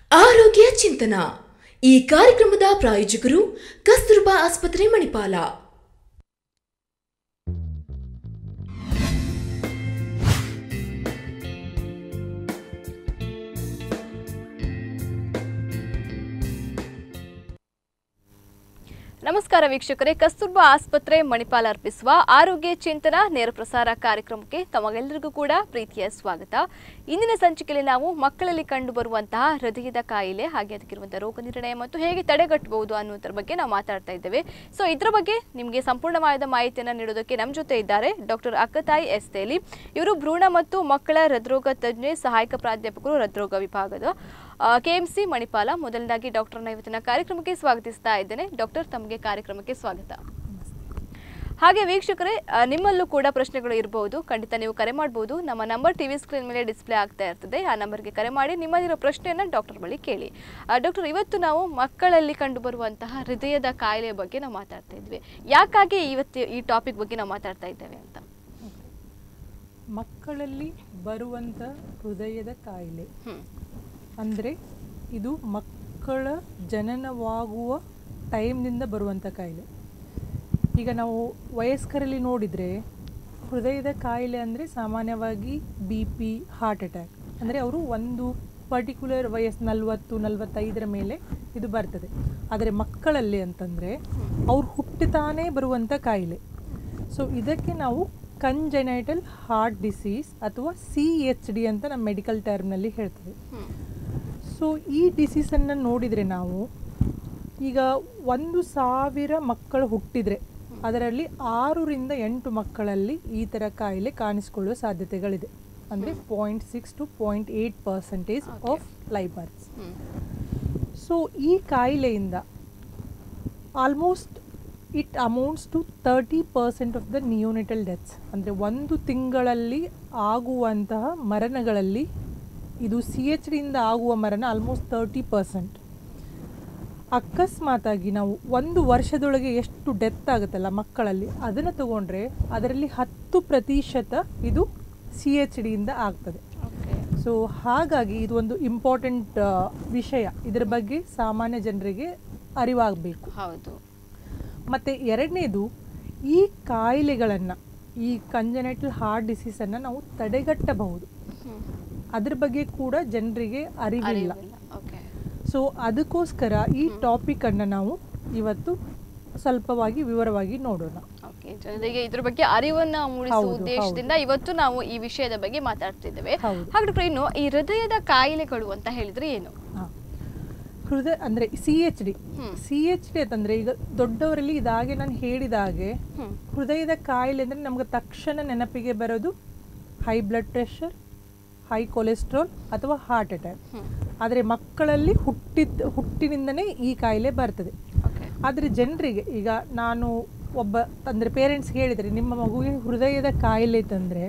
ಆರೋಗ್ಯ ಚಿಂತನ ಈ ಕಾರ್ಯಕ್ರಮದ ಪ್ರಾಯೋಜಕರು ಕಸ್ತೂರ್ಬಾ ಆಸ್ಪತ್ರೆ ಮಣಿಪಾಲ ನಮಸ್ಕಾರ ವೀಕ್ಷಕರೇ ಕಸ್ತೂರ್ಬಾ ಆಸ್ಪತ್ರೆ ಮಣಿಪಾಲ ಅರ್ಪಿಸುವ ಆರೋಗ್ಯ ಚಿಂತನ ನೇರ ಪ್ರಸಾರ ಕಾರ್ಯಕ್ರಮಕ್ಕೆ ತಮಗೆಲ್ಲರಿಗೂ ಕೂಡ ಪ್ರೀತಿಯ ಸ್ವಾಗತ ಇಂದಿನ ಸಂಚಿಕೆಯಲ್ಲಿ ನಾವು ಮಕ್ಕಳಲ್ಲಿ ಕಂಡುಬರುವಂತಹ ಹೃದಯದ ಕಾಯಿಲೆ ಹಾಗೆ ಅದಕ್ಕಿರುವಂತಹ ರೋಗ ನಿರ್ಣಯ ಮತ್ತು ಹೇಗೆ ತಡೆಗಟ್ಟಬಹುದು ಅನ್ನುವುದರ ಬಗ್ಗೆ ನಾವು ಮಾತಾಡ್ತಾ ಇದ್ದೇವೆ ಸೊ ಇದರ ಬಗ್ಗೆ ನಿಮಗೆ ಸಂಪೂರ್ಣವಾದ ಮಾಹಿತಿಯನ್ನು ನೀಡೋದಕ್ಕೆ ನಮ್ಮ ಜೊತೆ ಇದ್ದಾರೆ ಡಾಕ್ಟರ್ ಅಕ್ಕತಾಯಿ ಎಸ್ ತೇಲಿ ಇವರು ಭ್ರೂಣ ಮತ್ತು ಮಕ್ಕಳ ಹೃದ್ರೋಗ ತಜ್ಞೆ ಸಹಾಯಕ ಪ್ರಾಧ್ಯಾಪಕರು ಹೃದ್ರೋಗ ವಿಭಾಗದ ಕೆಎಂಸಿ ಮಣಿಪಾಲ ಮೊದಲನೇದಾಗಿ ಡಾಕ್ಟರ್ನ ಇವತ್ತಿನ ಕಾರ್ಯಕ್ರಮಕ್ಕೆ ಸ್ವಾಗತಿಸ್ತಾ ಇದ್ದೇನೆ ಡಾಕ್ಟರ್ ತಮಗೆ ಕಾರ್ಯಕ್ರಮಕ್ಕೆ ಸ್ವಾಗತ ಹಾಗೆ ವೀಕ್ಷಕರೇ ಆ, ನಿಮ್ಮಲ್ಲೂ ಕೂಡ ಪ್ರಶ್ನೆಗಳು ಇರಬಹುದು ಖಂಡಿತ ನೀವು ಕರೆ ಮಾಡಬಹುದು ನಮ್ಮ ನಂಬರ್ ಟಿವಿ ಸ್ಕ್ರೀನ್ ಮೇಲೆ ಡಿಸ್ಪ್ಲೇ ಆಗ್ತಾ ಇರ್ತದೆ ಆ ನಂಬರ್ಗೆ ಕರೆ ಮಾಡಿ ನಿಮ್ಮಲ್ಲಿರೋ ಪ್ರಶ್ನೆಯನ್ನ ಡಾಕ್ಟರ್ ಬಳಿ ಕೇಳಿ ಆ, ಡಾಕ್ಟರ್ ಇವತ್ತು ನಾವು ಮಕ್ಕಳಲ್ಲಿ ಕಂಡುಬರುವಂತಹ ಹೃದಯದ ಕಾಯಿಲೆ ಬಗ್ಗೆ ನಾವು ಮಾತಾಡ್ತಾ ಇದ್ವಿ ಯಾಕಾಗಿ ಇವತ್ತು ಈ ಟಾಪಿಕ್ ಬಗ್ಗೆ ನಾವು ಮಾತಾಡ್ತಾ ಇದ್ದೇವೆ ಅಂತ ಮಕ್ಕಳಲ್ಲಿ ಬರುವಂಥ ಹೃದಯದ ಕಾಯಿಲೆ ಹ್ಮ್ ಅಂದರೆ ಇದು ಮಕ್ಕಳ ಜನನವಾಗುವ ಟೈಮ್ನಿಂದ ಬರುವಂಥ ಕಾಯಿಲೆ ಈಗ ನಾವು ವಯಸ್ಕರಲ್ಲಿ ನೋಡಿದರೆ ಹೃದಯದ ಕಾಯಿಲೆ ಅಂದರೆ ಸಾಮಾನ್ಯವಾಗಿ ಬಿ ಪಿ ಹಾರ್ಟ್ ಅಟ್ಯಾಕ್ ಅಂದರೆ ಅವರು ಒಂದು ಪರ್ಟಿಕ್ಯುಲರ್ ವಯಸ್ಸು ನಲವತ್ತು ನಲವತ್ತೈದರ ಮೇಲೆ ಇದು ಬರ್ತದೆ ಆದರೆ ಮಕ್ಕಳಲ್ಲಿ ಅಂತಂದರೆ ಅವ್ರು ಹುಟ್ಟುತ್ತಾನೇ ಬರುವಂಥ ಕಾಯಿಲೆ ಸೊ ಇದಕ್ಕೆ ನಾವು ಕಂಜೆನೈಟಲ್ ಹಾರ್ಟ್ ಡಿಸೀಸ್ ಅಥವಾ ಸಿ ಎಚ್ ಡಿ ಅಂತ ನಮ್ಮ ಮೆಡಿಕಲ್ ಟರ್ಮ್ನಲ್ಲಿ ಹೇಳ್ತೇವೆ ಹ್ಮ್ ಸೊ ಈ ಡಿಸೀಸನ್ನು ನೋಡಿದರೆ ನಾವು ಈಗ ಒಂದು ಸಾವಿರ ಮಕ್ಕಳು ಹುಟ್ಟಿದರೆ ಅದರಲ್ಲಿ ಆರರಿಂದ ಎಂಟು ಮಕ್ಕಳಲ್ಲಿ ಈ ಥರ ಕಾಯಿಲೆ ಕಾಣಿಸಿಕೊಳ್ಳುವ ಸಾಧ್ಯತೆಗಳಿದೆ ಅಂದರೆ point six to point eight percentage of life births hmm so ಈ ಕಾಯಿಲೆಯಿಂದ almost it amounts to thirty percent of the neonatal deaths ಅಂದರೆ ಒಂದು ತಿಂಗಳಲ್ಲಿ ಆಗುವಂತಹ ಮರಣಗಳಲ್ಲಿ ಇದು ಸಿ ಎಚ್ ಡಿಯಿಂದ ಆಗುವ ಮರಣ ಆಲ್ಮೋಸ್ಟ್ ತರ್ಟಿ ಪರ್ಸೆಂಟ್ ಅಕಸ್ಮಾತಾಗಿ ನಾವು ಒಂದು ವರ್ಷದೊಳಗೆ ಎಷ್ಟು ಡೆತ್ ಆಗುತ್ತಲ್ಲ ಮಕ್ಕಳಲ್ಲಿ ಅದನ್ನು ತಗೊಂಡ್ರೆ ಅದರಲ್ಲಿ ಹತ್ತು ಪ್ರತಿಶತ ಇದು ಸಿ ಎಚ್ ಡಿಯಿಂದ ಆಗ್ತದೆ ಓಕೆ ಸೊ ಹಾಗಾಗಿ ಇದು ಒಂದು ಇಂಪಾರ್ಟೆಂಟ್ ವಿಷಯ ಇದರ ಬಗ್ಗೆ ಸಾಮಾನ್ಯ ಜನರಿಗೆ ಅರಿವಾಗಬೇಕು ಹೌದು ಮತ್ತು ಎರಡನೇದು ಈ ಕಾಯಿಲೆಗಳನ್ನು ಈ ಕಂಜನೈಟಲ್ ಹಾರ್ಟ್ ಡಿಸೀಸನ್ನು ನಾವು ತಡೆಗಟ್ಟಬಹುದು ಹ್ಮ್ ಅದ್ರ ಬಗ್ಗೆ ಕೂಡ ಜನರಿಗೆ ಅರಿವಿಲ್ಲ ಅರಿವಿಲ್ಲ ಓಕೆ ಸೊ ಅದಕ್ಕೋಸ್ಕರ ಈ ಟಾಪಿಕನ್ನು ನಾವು ಇವತ್ತು ಸ್ವಲ್ಪವಾಗಿ ವಿವರವಾಗಿ ನೋಡೋಣ ಓಕೆ ಜನರಿಗೆ ಇದ್ರ ಬಗ್ಗೆ ಅರಿವನ್ನ ಮೂಡಿಸುವ ಹೌದು, ಉದ್ದೇಶದಿಂದ ಇವತ್ತು ನಾವು ಈ ವಿಷಯದ ಬಗ್ಗೆ ಮಾತಾಡ್ತಿದ್ದೇವೆ ಹೌದು. ಹಾಗಾದ್ರೆ ಇನ್ನು ಈ ಹೃದಯದ ಕಾಯಿಲೆಗಳು ಅಂತ ಹೇಳಿದ್ರೆ ಏನು ಹಾಂ ಹೃದಯ ಅಂದರೆ C H D hmm. C H D ಅಂತಂದರೆ ಈಗ ದೊಡ್ಡವರಲ್ಲಿ ಇದಾಗೆ ನಾನು ಹೇಳಿದ ಹಾಗೆ ಹ್ಮ್ ಹೃದಯದ ಕಾಯಿಲೆ ಅಂದರೆ ನಮ್ಗೆ ತಕ್ಷಣ ನೆನಪಿಗೆ ಬರೋದು high blood pressure high cholesterol ಅಥವಾ ಹಾರ್ಟ್ ಅಟ್ಯಾಕ್ ಹ್ಮ್ ಆದರೆ ಮಕ್ಕಳಲ್ಲಿ ಹುಟ್ಟಿದ ಹುಟ್ಟಿನಿಂದನೇ ಈ ಕಾಯಿಲೆ ಬರ್ತದೆ ಓಕೆ ಆದರೆ ಜನರಿಗೆ ಈಗ ನಾನು ಒಬ್ಬ ಅಂದರೆ ಪೇರೆಂಟ್ಸ್ ಹೇಳಿದರೆ ನಿಮ್ಮ ಮಗುವಿಗೆ ಹೃದಯದ ಕಾಯಿಲೆ ಇತ್ತಂದರೆ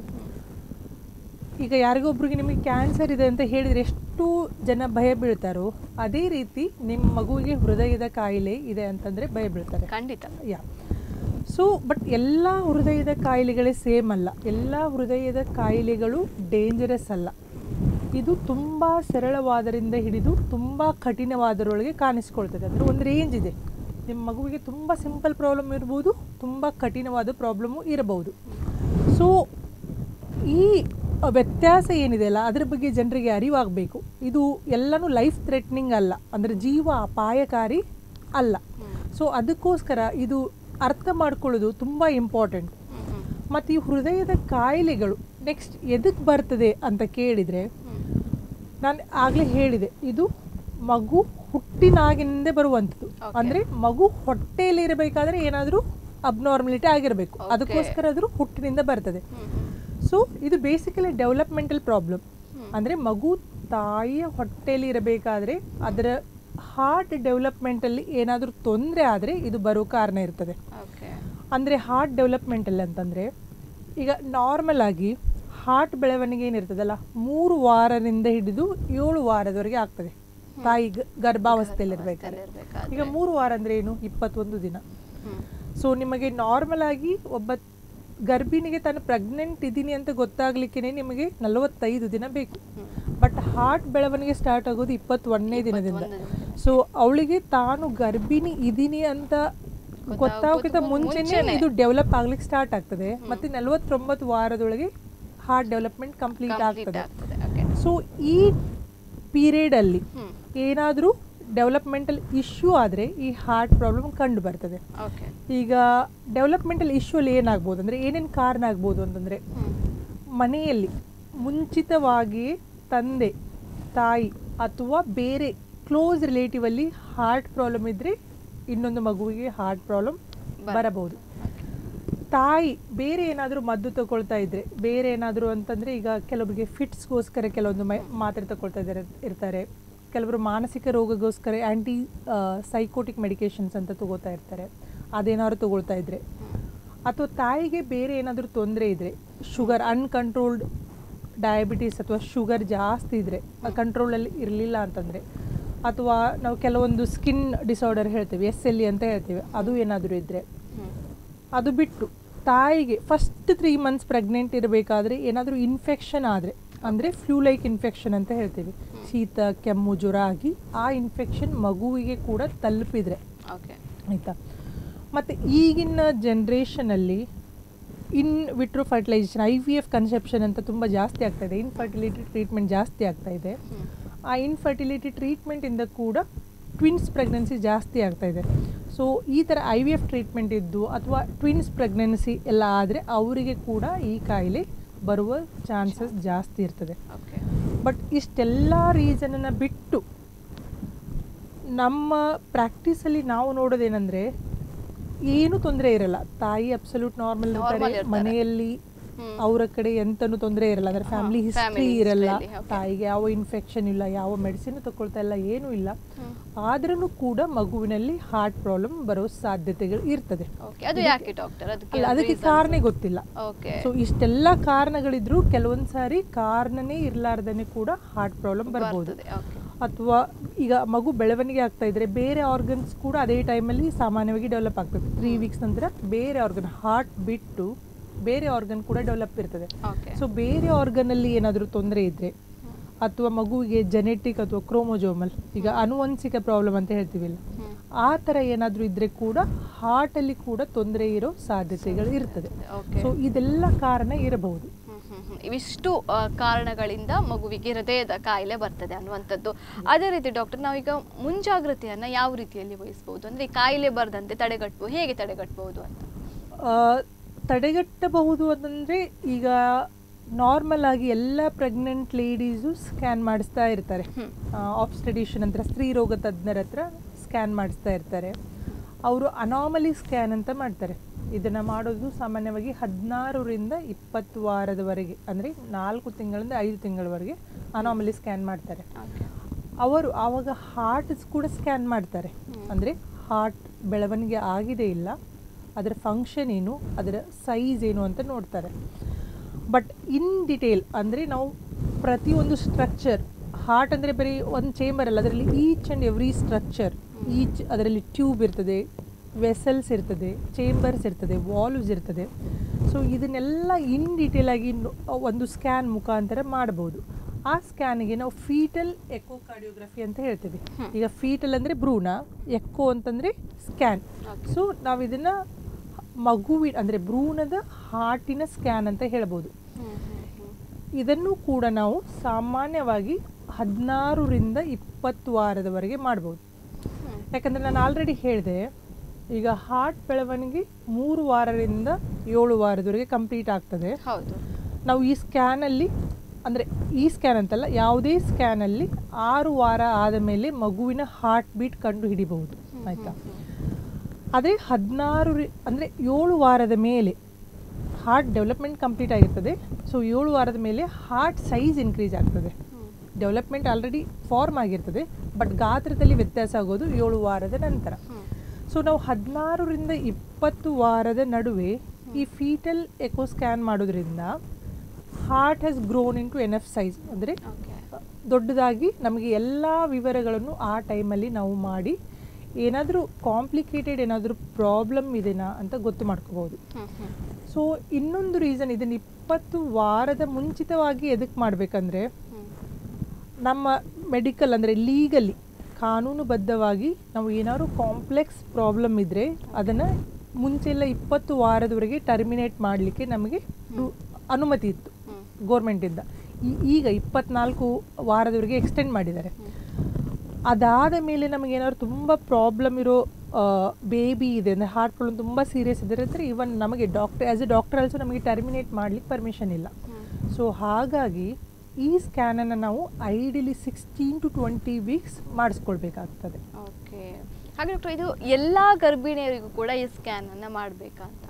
ಈಗ ಯಾರಿಗೊಬ್ರಿಗೆ ನಿಮಗೆ ಕ್ಯಾನ್ಸರ್ ಇದೆ ಅಂತ ಹೇಳಿದರೆ ಎಷ್ಟು ಜನ ಭಯ ಬೀಳ್ತಾರೋ ಅದೇ ರೀತಿ ನಿಮ್ಮ ಮಗುವಿಗೆ ಹೃದಯದ ಕಾಯಿಲೆ ಇದೆ ಅಂತಂದರೆ ಭಯ ಬೀಳ್ತಾರೆ ಖಂಡಿತ ಯಾ ಸೊ ಬಟ್ ಎಲ್ಲ ಹೃದಯದ ಕಾಯಿಲೆಗಳೇ ಸೇಮ್ ಅಲ್ಲ ಎಲ್ಲ ಹೃದಯದ ಕಾಯಿಲೆಗಳು ಡೇಂಜರಸ್ ಅಲ್ಲ ಇದು ತುಂಬ ಸರಳವಾದರಿಂದ ಹಿಡಿದು ತುಂಬ ಕಠಿಣವಾದರೊಳಗೆ ಕಾಣಿಸ್ಕೊಳ್ತದೆ ಅಂದರೆ ಒಂದು ರೇಂಜ್ ಇದೆ ನಿಮ್ಮ ಮಗುವಿಗೆ ತುಂಬ ಸಿಂಪಲ್ ಪ್ರಾಬ್ಲಮ್ ಇರ್ಬೋದು ತುಂಬ ಕಠಿಣವಾದ ಪ್ರಾಬ್ಲಮ್ಮು ಇರಬಹುದು ಸೊ ಈ ವ್ಯತ್ಯಾಸ ಏನಿದೆ ಅಲ್ಲ ಅದ್ರ ಬಗ್ಗೆ ಜನರಿಗೆ ಅರಿವಾಗಬೇಕು ಇದು ಎಲ್ಲನೂ ಲೈಫ್ ಥ್ರೆಟ್ನಿಂಗ್ ಅಲ್ಲ ಅಂದರೆ ಜೀವ ಅಪಾಯಕಾರಿ ಅಲ್ಲ ಸೊ ಅದಕ್ಕೋಸ್ಕರ ಇದು ಅರ್ಥ ಮಾಡ್ಕೊಳ್ಳೋದು ತುಂಬ ಇಂಪಾರ್ಟೆಂಟ್ ಹ್ಮ್ ಹ್ಮ್ ಮತ್ತು ಈ ಹೃದಯದ ಕಾಯಿಲೆಗಳು ನೆಕ್ಸ್ಟ್ ಎದಕ್ಕೆ ಬರ್ತದೆ ಅಂತ ಕೇಳಿದರೆ ನಾನು ಆಗಲೇ ಹೇಳಿದೆ ಇದು ಮಗು ಹುಟ್ಟಿನಾಗಿನಿಂದ ಬರುವಂಥದ್ದು Okay. ಅಂದರೆ ಮಗು ಹೊಟ್ಟೆಯಲ್ಲಿ ಇರಬೇಕಾದ್ರೆ ಏನಾದರೂ ಅಬ್ನಾರ್ಮಲಿಟಿ ಆಗಿರಬೇಕು Okay. ಅದಕ್ಕೋಸ್ಕರ ಅದು ಹುಟ್ಟಿನಿಂದ ಬರ್ತದೆ ಹ್ಮ್ ಹ್ಮ್ ಸೊ ಇದು ಬೇಸಿಕಲಿ ಡೆವಲಪ್ಮೆಂಟಲ್ ಪ್ರಾಬ್ಲಮ್ ಹ್ಮ್. ಅಂದರೆ ಮಗು ತಾಯಿಯ ಹೊಟ್ಟೆಯಲ್ಲಿ ಇರಬೇಕಾದ್ರೆ ಅದರ ಹಾರ್ಟ್ ಡೆವಲಪ್ಮೆಂಟಲ್ಲಿ ಏನಾದರೂ ತೊಂದರೆ ಆದರೆ ಇದು ಬರೋ ಕಾರಣ ಇರ್ತದೆ ಓಕೆ ಅಂದರೆ ಹಾರ್ಟ್ ಡೆವಲಪ್ಮೆಂಟಲ್ಲಿ ಅಂತಂದರೆ ಈಗ ನಾರ್ಮಲ್ ಆಗಿ ಹಾರ್ಟ್ ಬೆಳವಣಿಗೆ ಏನಿರ್ತದಲ್ಲ ಮೂರು ವಾರದಿಂದ ಹಿಡಿದು ಏಳು ವಾರದವರೆಗೆ ಆಗ್ತದೆ ತಾಯಿ ಗ- ಗರ್ಭಾವಸ್ಥೆಯಲ್ಲಿರ್ಬೇಕಾದ್ರೆ ಇರ್ಬೇಕಾದ್ರೆ. ಈಗ ಮೂರು ವಾರ ಅಂದರೆ ಏನು ಇಪ್ಪತ್ತೊಂದು ದಿನ ಹ್ಮ್ ಸೊ ನಿಮಗೆ ನಾರ್ಮಲ್ ಆಗಿ ಒಬ್ಬ ಗರ್ಭಿಣಿಗೆ ತಾನು ಪ್ರೆಗ್ನೆಂಟ್ ಇದ್ದೀನಿ ಅಂತ ಗೊತ್ತಾಗ್ಲಿಕ್ಕೆ ನಿಮಗೆ ನಲವತ್ತೈದು ದಿನ ಬೇಕು ಬಟ್ ಹಾರ್ಟ್ ಬೆಳವಣಿಗೆ ಸ್ಟಾರ್ಟ್ ಆಗೋದು ಇಪ್ಪತ್ತೊಂದನೇ ದಿನದಿಂದ ಸೊ ಅವಳಿಗೆ ತಾನು ಗರ್ಭಿಣಿ ಇದೀನಿ ಅಂತ ಗೊತ್ತಾಗೋಕ್ಕಿಂತ ಮುಂಚೆನೆ ಇದು ಡೆವಲಪ್ ಆಗ್ಲಿಕ್ಕೆ ಸ್ಟಾರ್ಟ್ ಆಗ್ತದೆ ಮತ್ತೆ ನಲವತ್ತೊಂಬತ್ತು ವಾರದೊಳಗೆ ಹಾರ್ಟ್ ಡೆವಲಪ್ಮೆಂಟ್ ಕಂಪ್ಲೀಟ್ ಆಗ್ತದೆ ಆಗ್ತದೆ ಓಕೆ ಸೊ ಈ ಪೀರಿಯಡ್ ಅಲ್ಲಿ ಏನಾದರೂ ಡೆವಲಪ್ಮೆಂಟಲ್ ಇಶ್ಯೂ ಆದರೆ ಈ ಹಾರ್ಟ್ ಪ್ರಾಬ್ಲಮ್ ಕಂಡು ಬರ್ತದೆ ಓಕೆ ಈಗ ಡೆವಲಪ್ಮೆಂಟಲ್ ಇಶ್ಯೂ ಅಲ್ಲಿ ಏನಾಗ್ಬೋದು ಅಂದರೆ ಏನೇನು ಕಾರಣ ಆಗ್ಬೋದು ಅಂತಂದರೆ ಮನೆಯಲ್ಲಿ ಮುಂಚಿತವಾಗಿ ತಂದೆ ತಾಯಿ ಅಥವಾ ಬೇರೆ ಕ್ಲೋಸ್ ರಿಲೇಟಿವ್ ಅಲ್ಲಿ ಹಾರ್ಟ್ ಪ್ರಾಬ್ಲಮ್ ಇದ್ದರೆ ಇನ್ನೊಂದು ಮಗುವಿಗೆ ಹಾರ್ಟ್ ಪ್ರಾಬ್ಲಮ್ ಬರಬಹುದು ತಾಯಿ ಬೇರೆ ಏನಾದರೂ ಮದ್ದು ತಗೊಳ್ತಾ ಇದ್ರೆ ಬೇರೆ ಏನಾದರೂ ಅಂತಂದರೆ ಈಗ ಕೆಲವರಿಗೆ ಫಿಟ್ಸ್ಗೋಸ್ಕರ ಕೆಲವೊಂದು ಮೈ ಮಾತ್ರೆ ತಗೊಳ್ತಾ ಇದ್ದಾರೆ ಇರ್ತಾರೆ ಕೆಲವರು ಮಾನಸಿಕ ರೋಗಗೋಸ್ಕರ ಆ್ಯಂಟಿ ಸೈಕೋಟಿಕ್ ಮೆಡಿಕೇಶನ್ಸ್ ಅಂತ ತಗೋತಾ ಇರ್ತಾರೆ ಅದೇನಾದ್ರು ತಗೊಳ್ತಾ ಇದ್ರೆ ಅಥವಾ ತಾಯಿಗೆ ಬೇರೆ ಏನಾದರೂ ತೊಂದರೆ ಇದ್ದರೆ ಶುಗರ್ ಅನ್ಕಂಟ್ರೋಲ್ಡ್ ಡಯಾಬಿಟೀಸ್ ಅಥವಾ ಶುಗರ್ ಜಾಸ್ತಿ ಇದ್ದರೆ ಕಂಟ್ರೋಲಲ್ಲಿ ಇರಲಿಲ್ಲ ಅಂತಂದರೆ ಅಥವಾ ನಾವು ಕೆಲವೊಂದು ಸ್ಕಿನ್ ಡಿಸಾರ್ಡರ್ ಹೇಳ್ತೇವೆ ಎಸ್ ಎಲ್ ಇ ಅಂತ ಹೇಳ್ತೇವೆ ಅದು ಏನಾದರೂ ಇದ್ದರೆ ಅದು ಬಿಟ್ಟು ತಾಯಿಗೆ ಫಸ್ಟ್ ತ್ರೀ ಮಂತ್ಸ್ ಪ್ರೆಗ್ನೆಂಟ್ ಇರಬೇಕಾದ್ರೆ ಏನಾದರೂ ಇನ್ಫೆಕ್ಷನ್ ಆದರೆ ಅಂದರೆ ಫ್ಲೂ ಲೈಕ್ ಇನ್ಫೆಕ್ಷನ್ ಅಂತ ಹೇಳ್ತೀವಿ ಶೀತ ಕೆಮ್ಮು ಜ್ವರ ಆಗಿ ಆ ಇನ್ಫೆಕ್ಷನ್ ಮಗುವಿಗೆ ಕೂಡ ತಲುಪಿದ್ರೆ ಓಕೆ ಆಯಿತಾ ಮತ್ತು ಈಗಿನ ಜನ್ರೇಷನಲ್ಲಿ in vitro fertilisation I V F conception ಅಂತ ತುಂಬ ಜಾಸ್ತಿ ಆಗ್ತಾ ಇದೆ ಇನ್ಫರ್ಟಿಲಿಟಿ ಟ್ರೀಟ್ಮೆಂಟ್ ಜಾಸ್ತಿ ಆಗ್ತಾ ಇದೆ ಆ ಇನ್ಫರ್ಟಿಲಿಟಿ ಟ್ರೀಟ್ಮೆಂಟಿಂದ ಕೂಡ ಟ್ವಿನ್ಸ್ ಪ್ರೆಗ್ನೆನ್ಸಿ ಜಾಸ್ತಿ ಆಗ್ತಾ ಇದೆ ಸೊ ಈ ಥರ ಐ ವಿ ಎಫ್ ಟ್ರೀಟ್ಮೆಂಟ್ ಇದ್ದು ಅಥವಾ ಟ್ವಿನ್ಸ್ ಪ್ರೆಗ್ನೆನ್ಸಿ ಎಲ್ಲ ಆದರೆ ಅವರಿಗೆ ಕೂಡ ಈ ಕಾಯಿಲೆ ಬರುವ ಚಾನ್ಸಸ್ ಜಾಸ್ತಿ ಇರ್ತದೆ ಓಕೆ ಬಟ್ ಇಷ್ಟೆಲ್ಲ ರೀಸನನ್ನು ಬಿಟ್ಟು ನಮ್ಮ ಪ್ರಾಕ್ಟೀಸಲ್ಲಿ ನಾವು ನೋಡೋದೇನೆಂದರೆ ಏನು ತೊಂದರೆ ಇರಲ್ಲ ತಾಯಿ ಅಬ್ಸಲ್ಯೂಟ್ ನಾರ್ಮಲ್ Normal ಇರ್ತಾರೆ ಇರ್ತಾರೆ. ಮನೆಯಲ್ಲಿ ಹ್ಮ್. ಅವರ ಕಡೆ ಎಂತನೂ ತೊಂದರೆ ಇರಲ್ಲ ಅಂದ್ರೆ ಫ್ಯಾಮಿಲಿ ಹಿಸ್ಟ್ರಿ family ಇರಲ್ಲ history ಅಲ್ಲಿ, okay. ತಾಯಿಗೆ ಯಾವ ಇನ್ಫೆಕ್ಷನ್ ಇಲ್ಲ ಯಾವ ಮೆಡಿಸಿನ್ ತಗೊಳ್ತಾ ಇಲ್ಲ ಏನೂ ಇಲ್ಲ ಆದ್ರೂ ಕೂಡ ಮಗುವಿನಲ್ಲಿ ಹಾರ್ಟ್ ಪ್ರಾಬ್ಲಮ್ ಬರೋ ಸಾಧ್ಯತೆಗಳು ಇರ್ತದೆ ಓಕೆ ಅದು ಯಾಕೆ ಡಾಕ್ಟರ್ ಅದಕ್ಕೆ ಅಲ್ಲ ಅದಕ್ಕೆ ಕಾರಣ ಗೊತ್ತಿಲ್ಲ ಓಕೆ ಸೊ ಇಷ್ಟೆಲ್ಲ ಕಾರಣಗಳಿದ್ರು ಕೆಲವೊಂದು ಸಾರಿ ಕಾರಣನೇ ಇರ್ಲಾರ್ದೇನೆ ಕೂಡ ಹಾರ್ಟ್ ಪ್ರಾಬ್ಲಮ್ ಬರ್ಬೋದು ಬರ್ತದೆ ಓಕೆ ಅಥವಾ ಈಗ ಮಗು ಬೆಳವಣಿಗೆ ಆಗ್ತಾ ಇದ್ರೆ ಬೇರೆ ಆರ್ಗನ್ಸ್ ಕೂಡ ಅದೇ ಟೈಮಲ್ಲಿ ಸಾಮಾನ್ಯವಾಗಿ ಡೆವಲಪ್ ಆಗ್ತದೆ ತ್ರೀ ವೀಕ್ಸ್ ನಂತರ ಬೇರೆ ಆರ್ಗನ್ ಹಾರ್ಟ್ ಬಿಟ್ಟು ಬೇರೆ ಆರ್ಗನ್ ಕೂಡ ಡೆವಲಪ್ ಇರ್ತದೆ ಓಕೆ ಸೊ ಬೇರೆ ಆರ್ಗನಲ್ಲಿ ಏನಾದರೂ ತೊಂದರೆ ಇದ್ರೆ ಅಥವಾ ಮಗುವಿಗೆ ಜೆನೆಟಿಕ್ ಅಥವಾ ಕ್ರೋಮೋಜೋಮಲ್ ಈಗ ಅನುವಂಶಿಕ ಪ್ರಾಬ್ಲಮ್ ಅಂತ ಹೇಳ್ತೀವಿಲ್ಲ ಆ ಥರ ಏನಾದರೂ ಇದ್ರೆ ಕೂಡ ಹಾರ್ಟಲ್ಲಿ ಕೂಡ ತೊಂದರೆ ಇರೋ ಸಾಧ್ಯತೆಗಳು ಇರ್ತದೆ ಓಕೆ ಸೊ ಇದೆಲ್ಲ ಕಾರಣ ಇರಬಹುದು ಹ್ಮ್, ಹ್ಮ್, ಹ್ಮ್. ಇವಿಷ್ಟು ಆ, ಕಾರಣಗಳಿಂದ ಮಗುವಿಗೆ ಹೃದಯದ ಕಾಯಿಲೆ ಬರ್ತದೆ ಅನ್ನುವಂಥದ್ದು ಅದೇ ರೀತಿ ಡಾಕ್ಟರ್ ನಾವೀಗ ಮುಂಜಾಗ್ರತೆಯನ್ನ ಯಾವ ರೀತಿಯಲ್ಲಿ ವಹಿಸಬಹುದು ಅಂದ್ರೆ ಈ ಕಾಯಿಲೆ ಬರದಂತೆ ತಡೆಗಟ್ಟಬಹುದು ಹೇಗೆ ತಡೆಗಟ್ಟಬಹುದು ಅಂತ ಆ, ತಡೆಗಟ್ಟಬಹುದು ಅಂತಂದರೆ ಈಗ ನಾರ್ಮಲ್ ಆಗಿ ಎಲ್ಲ ಪ್ರೆಗ್ನೆಂಟ್ ಲೇಡೀಸು ಸ್ಕ್ಯಾನ್ ಮಾಡಿಸ್ತಾ ಇರ್ತಾರೆ ಆಬ್ಸ್ಟಡಿಷನ್ ಅಂತ ಸ್ತ್ರೀ ರೋಗ ತಜ್ಞರ ಹತ್ರ ಸ್ಕ್ಯಾನ್ ಮಾಡಿಸ್ತಾ ಇರ್ತಾರೆ ಅವರು ಅನಾಮಲಿ ಸ್ಕ್ಯಾನ್ ಅಂತ ಮಾಡ್ತಾರೆ ಇದನ್ನು ಮಾಡೋದು ಸಾಮಾನ್ಯವಾಗಿ ಹದಿನಾರರಿಂದ ಇಪ್ಪತ್ತು ವಾರದವರೆಗೆ ಅಂದರೆ ನಾಲ್ಕು ತಿಂಗಳಿಂದ ಐದು ತಿಂಗಳವರೆಗೆ ಅನಾಮಲಿ ಸ್ಕ್ಯಾನ್ ಮಾಡ್ತಾರೆ ಅವರು ಆವಾಗ ಹಾರ್ಟ್ ಕೂಡ ಸ್ಕ್ಯಾನ್ ಮಾಡ್ತಾರೆ ಅಂದರೆ ಹಾರ್ಟ್ ಬೆಳವಣಿಗೆ ಆಗಿದೆ ಇಲ್ಲ ಅದರ ಫಂಕ್ಷನ್ ಏನು ಅದರ ಸೈಜ್ ಏನು ಅಂತ ನೋಡ್ತಾರೆ ಬಟ್ ಇನ್ ಡಿಟೇಲ್ ಅಂದರೆ ನಾವು ಪ್ರತಿಯೊಂದು ಸ್ಟ್ರಕ್ಚರ್ ಹಾರ್ಟ್ ಅಂದರೆ ಬರೀ ಒಂದು ಚೇಂಬರ್ ಅಲ್ಲ ಅದರಲ್ಲಿ each and every structure each ಅದರಲ್ಲಿ ಟ್ಯೂಬ್ ಇರ್ತದೆ ವೆಸಲ್ಸ್ ಇರ್ತದೆ ಚೇಂಬರ್ಸ್ ಇರ್ತದೆ ವಾಲ್ವ್ಸ್ ಇರ್ತದೆ ಸೊ ಇದನ್ನೆಲ್ಲ ಇನ್ ಡೀಟೇಲ್ ಆಗಿ ನೋ- ಒಂದು ಸ್ಕ್ಯಾನ್ ಮುಖಾಂತರ ಮಾಡ್ಬೋದು ಆ ಸ್ಕ್ಯಾನಿಗೆ ನಾವು ಫೀಟಲ್ ಎಕೋಕಾರ್ಡಿಯೋಗ್ರಫಿ ಅಂತ ಹೇಳ್ತೇವೆ ಈಗ ಫೀಟಲ್ ಅಂದರೆ ಭ್ರೂಣ ಎಕ್ಕೋ ಅಂತಂದರೆ ಸ್ಕ್ಯಾನ್ ಸೊ ನಾವು ಇದನ್ನು ಮಗುವಿ ಅಂದರೆ ಭ್ರೂಣದ ಹಾರ್ಟಿನ ಸ್ಕ್ಯಾನ್ ಅಂತ ಹೇಳ್ಬೋದು ಇದನ್ನು ಕೂಡ ನಾವು ಸಾಮಾನ್ಯವಾಗಿ ಹದಿನಾರರಿಂದ ಇಪ್ಪತ್ತು ವಾರದವರೆಗೆ ಮಾಡ್ಬೋದು ಯಾಕಂದರೆ ನಾನು ಆಲ್ರೆಡಿ ಹೇಳಿದೆ ಈಗ ಹಾರ್ಟ್ ಬೆಳವಣಿಗೆ ಮೂರು ವಾರದಿಂದ ಏಳು ವಾರದವರೆಗೆ ಕಂಪ್ಲೀಟ್ ಆಗ್ತದೆ ಹೌದು ನಾವು ಈ ಸ್ಕ್ಯಾನಲ್ಲಿ ಅಂದರೆ ಈ ಸ್ಕ್ಯಾನ್ ಅಂತಲ್ಲ ಯಾವುದೇ ಸ್ಕ್ಯಾನಲ್ಲಿ ಆರು ವಾರ ಆದ ಮೇಲೆ ಮಗುವಿನ ಹಾರ್ಟ್ ಬೀಟ್ ಕಂಡು ಹಿಡಿಬಹುದು ಆಯಿತಾ ಅದೇ ಹದಿನಾರು ಅಂದರೆ ಏಳು ವಾರದ ಮೇಲೆ ಹಾರ್ಟ್ ಡೆವಲಪ್ಮೆಂಟ್ ಕಂಪ್ಲೀಟ್ ಆಗಿರ್ತದೆ ಸೊ ಏಳು ವಾರದ ಮೇಲೆ ಹಾರ್ಟ್ ಸೈಜ್ ಇನ್ಕ್ರೀಸ್ ಆಗ್ತದೆ ಡೆವಲಪ್ಮೆಂಟ್ ಆಲ್ರೆಡಿ ಫಾರ್ಮ್ ಆಗಿರ್ತದೆ ಬಟ್ ಗಾತ್ರದಲ್ಲಿ ವ್ಯತ್ಯಾಸ ಆಗೋದು ಏಳು ವಾರದ ನಂತರ ಸೊ ನಾವು ಹದಿನಾರರಿಂದ ಇಪ್ಪತ್ತು ವಾರದ ನಡುವೆ ಈ ಫೀಟಲ್ ಎಕೋ ಸ್ಕ್ಯಾನ್ ಮಾಡೋದ್ರಿಂದ heart has grown in to N F size ಅಂದರೆ ಓಕೆ ದೊಡ್ಡದಾಗಿ ನಮಗೆ ಎಲ್ಲ ವಿವರಗಳನ್ನು ಆ ಟೈಮಲ್ಲಿ ನಾವು ಮಾಡಿ ಏನಾದರೂ ಕಾಂಪ್ಲಿಕೇಟೆಡ್ ಏನಾದರೂ ಪ್ರಾಬ್ಲಮ್ ಇದೆನಾ ಅಂತ ಗೊತ್ತು ಮಾಡ್ಕೋಬೋದು ಸೊ ಇನ್ನೊಂದು ರೀಸನ್ ಇದನ್ನು ಇಪ್ಪತ್ತು ವಾರದ ಮುಂಚಿತವಾಗಿ ಎದಕ್ಕೆ ಮಾಡಬೇಕಂದ್ರೆ ನಮ್ಮ ಮೆಡಿಕಲ್ ಅಂದರೆ ಲೀಗಲಿ ಕಾನೂನುಬದ್ಧವಾಗಿ ನಾವು ಏನಾದ್ರು ಕಾಂಪ್ಲೆಕ್ಸ್ ಪ್ರಾಬ್ಲಮ್ ಇದ್ದರೆ ಅದನ್ನು ಮುಂಚೆಲ್ಲ ಇಪ್ಪತ್ತು ವಾರದವರೆಗೆ ಟರ್ಮಿನೇಟ್ ಮಾಡಲಿಕ್ಕೆ ನಮಗೆ ರು- ಅನುಮತಿ ಇತ್ತು ಗೋರ್ಮೆಂಟಿಂದ ಈಗ ಇಪ್ಪತ್ನಾಲ್ಕು ವಾರದವರೆಗೆ ಎಕ್ಸ್ಟೆಂಡ್ ಮಾಡಿದ್ದಾರೆ ಅದಾದ ಮೇಲೆ ನಮಗೆ ಏನಾದ್ರು ತುಂಬ ಪ್ರಾಬ್ಲಮ್ ಇರೋ ಬೇಬಿ ಇದೆ ಅಂದರೆ ಹಾರ್ಟ್ ಪ್ರಾಬ್ಲಮ್ ತುಂಬ ಸೀರಿಯಸ್ ಇದ್ದರೆ ಅಂದರೆ ಇವನ್ ನಮಗೆ doctor as a doctor also ನಮಗೆ ಟರ್ಮಿನೇಟ್ ಮಾಡಲಿಕ್ಕೆ ಪರ್ಮಿಷನ್ ಇಲ್ಲ ಸೊ ಹಾಗಾಗಿ ಈ ಸ್ಕ್ಯಾನನ್ನು ನಾವು ideally sixteen to twenty weeks ಮಾಡಿಸ್ಕೊಳ್ಬೇಕಾಗ್ತದೆ ಓಕೆ ಹಾಗೆ ಡಾಕ್ಟರ್ ಇದು ಎಲ್ಲ ಗರ್ಭಿಣಿಯರಿಗೂ ಕೂಡ ಈ ಸ್ಕ್ಯಾನ್ ಅನ್ನ ಮಾಡಬೇಕಾ ಅಂತ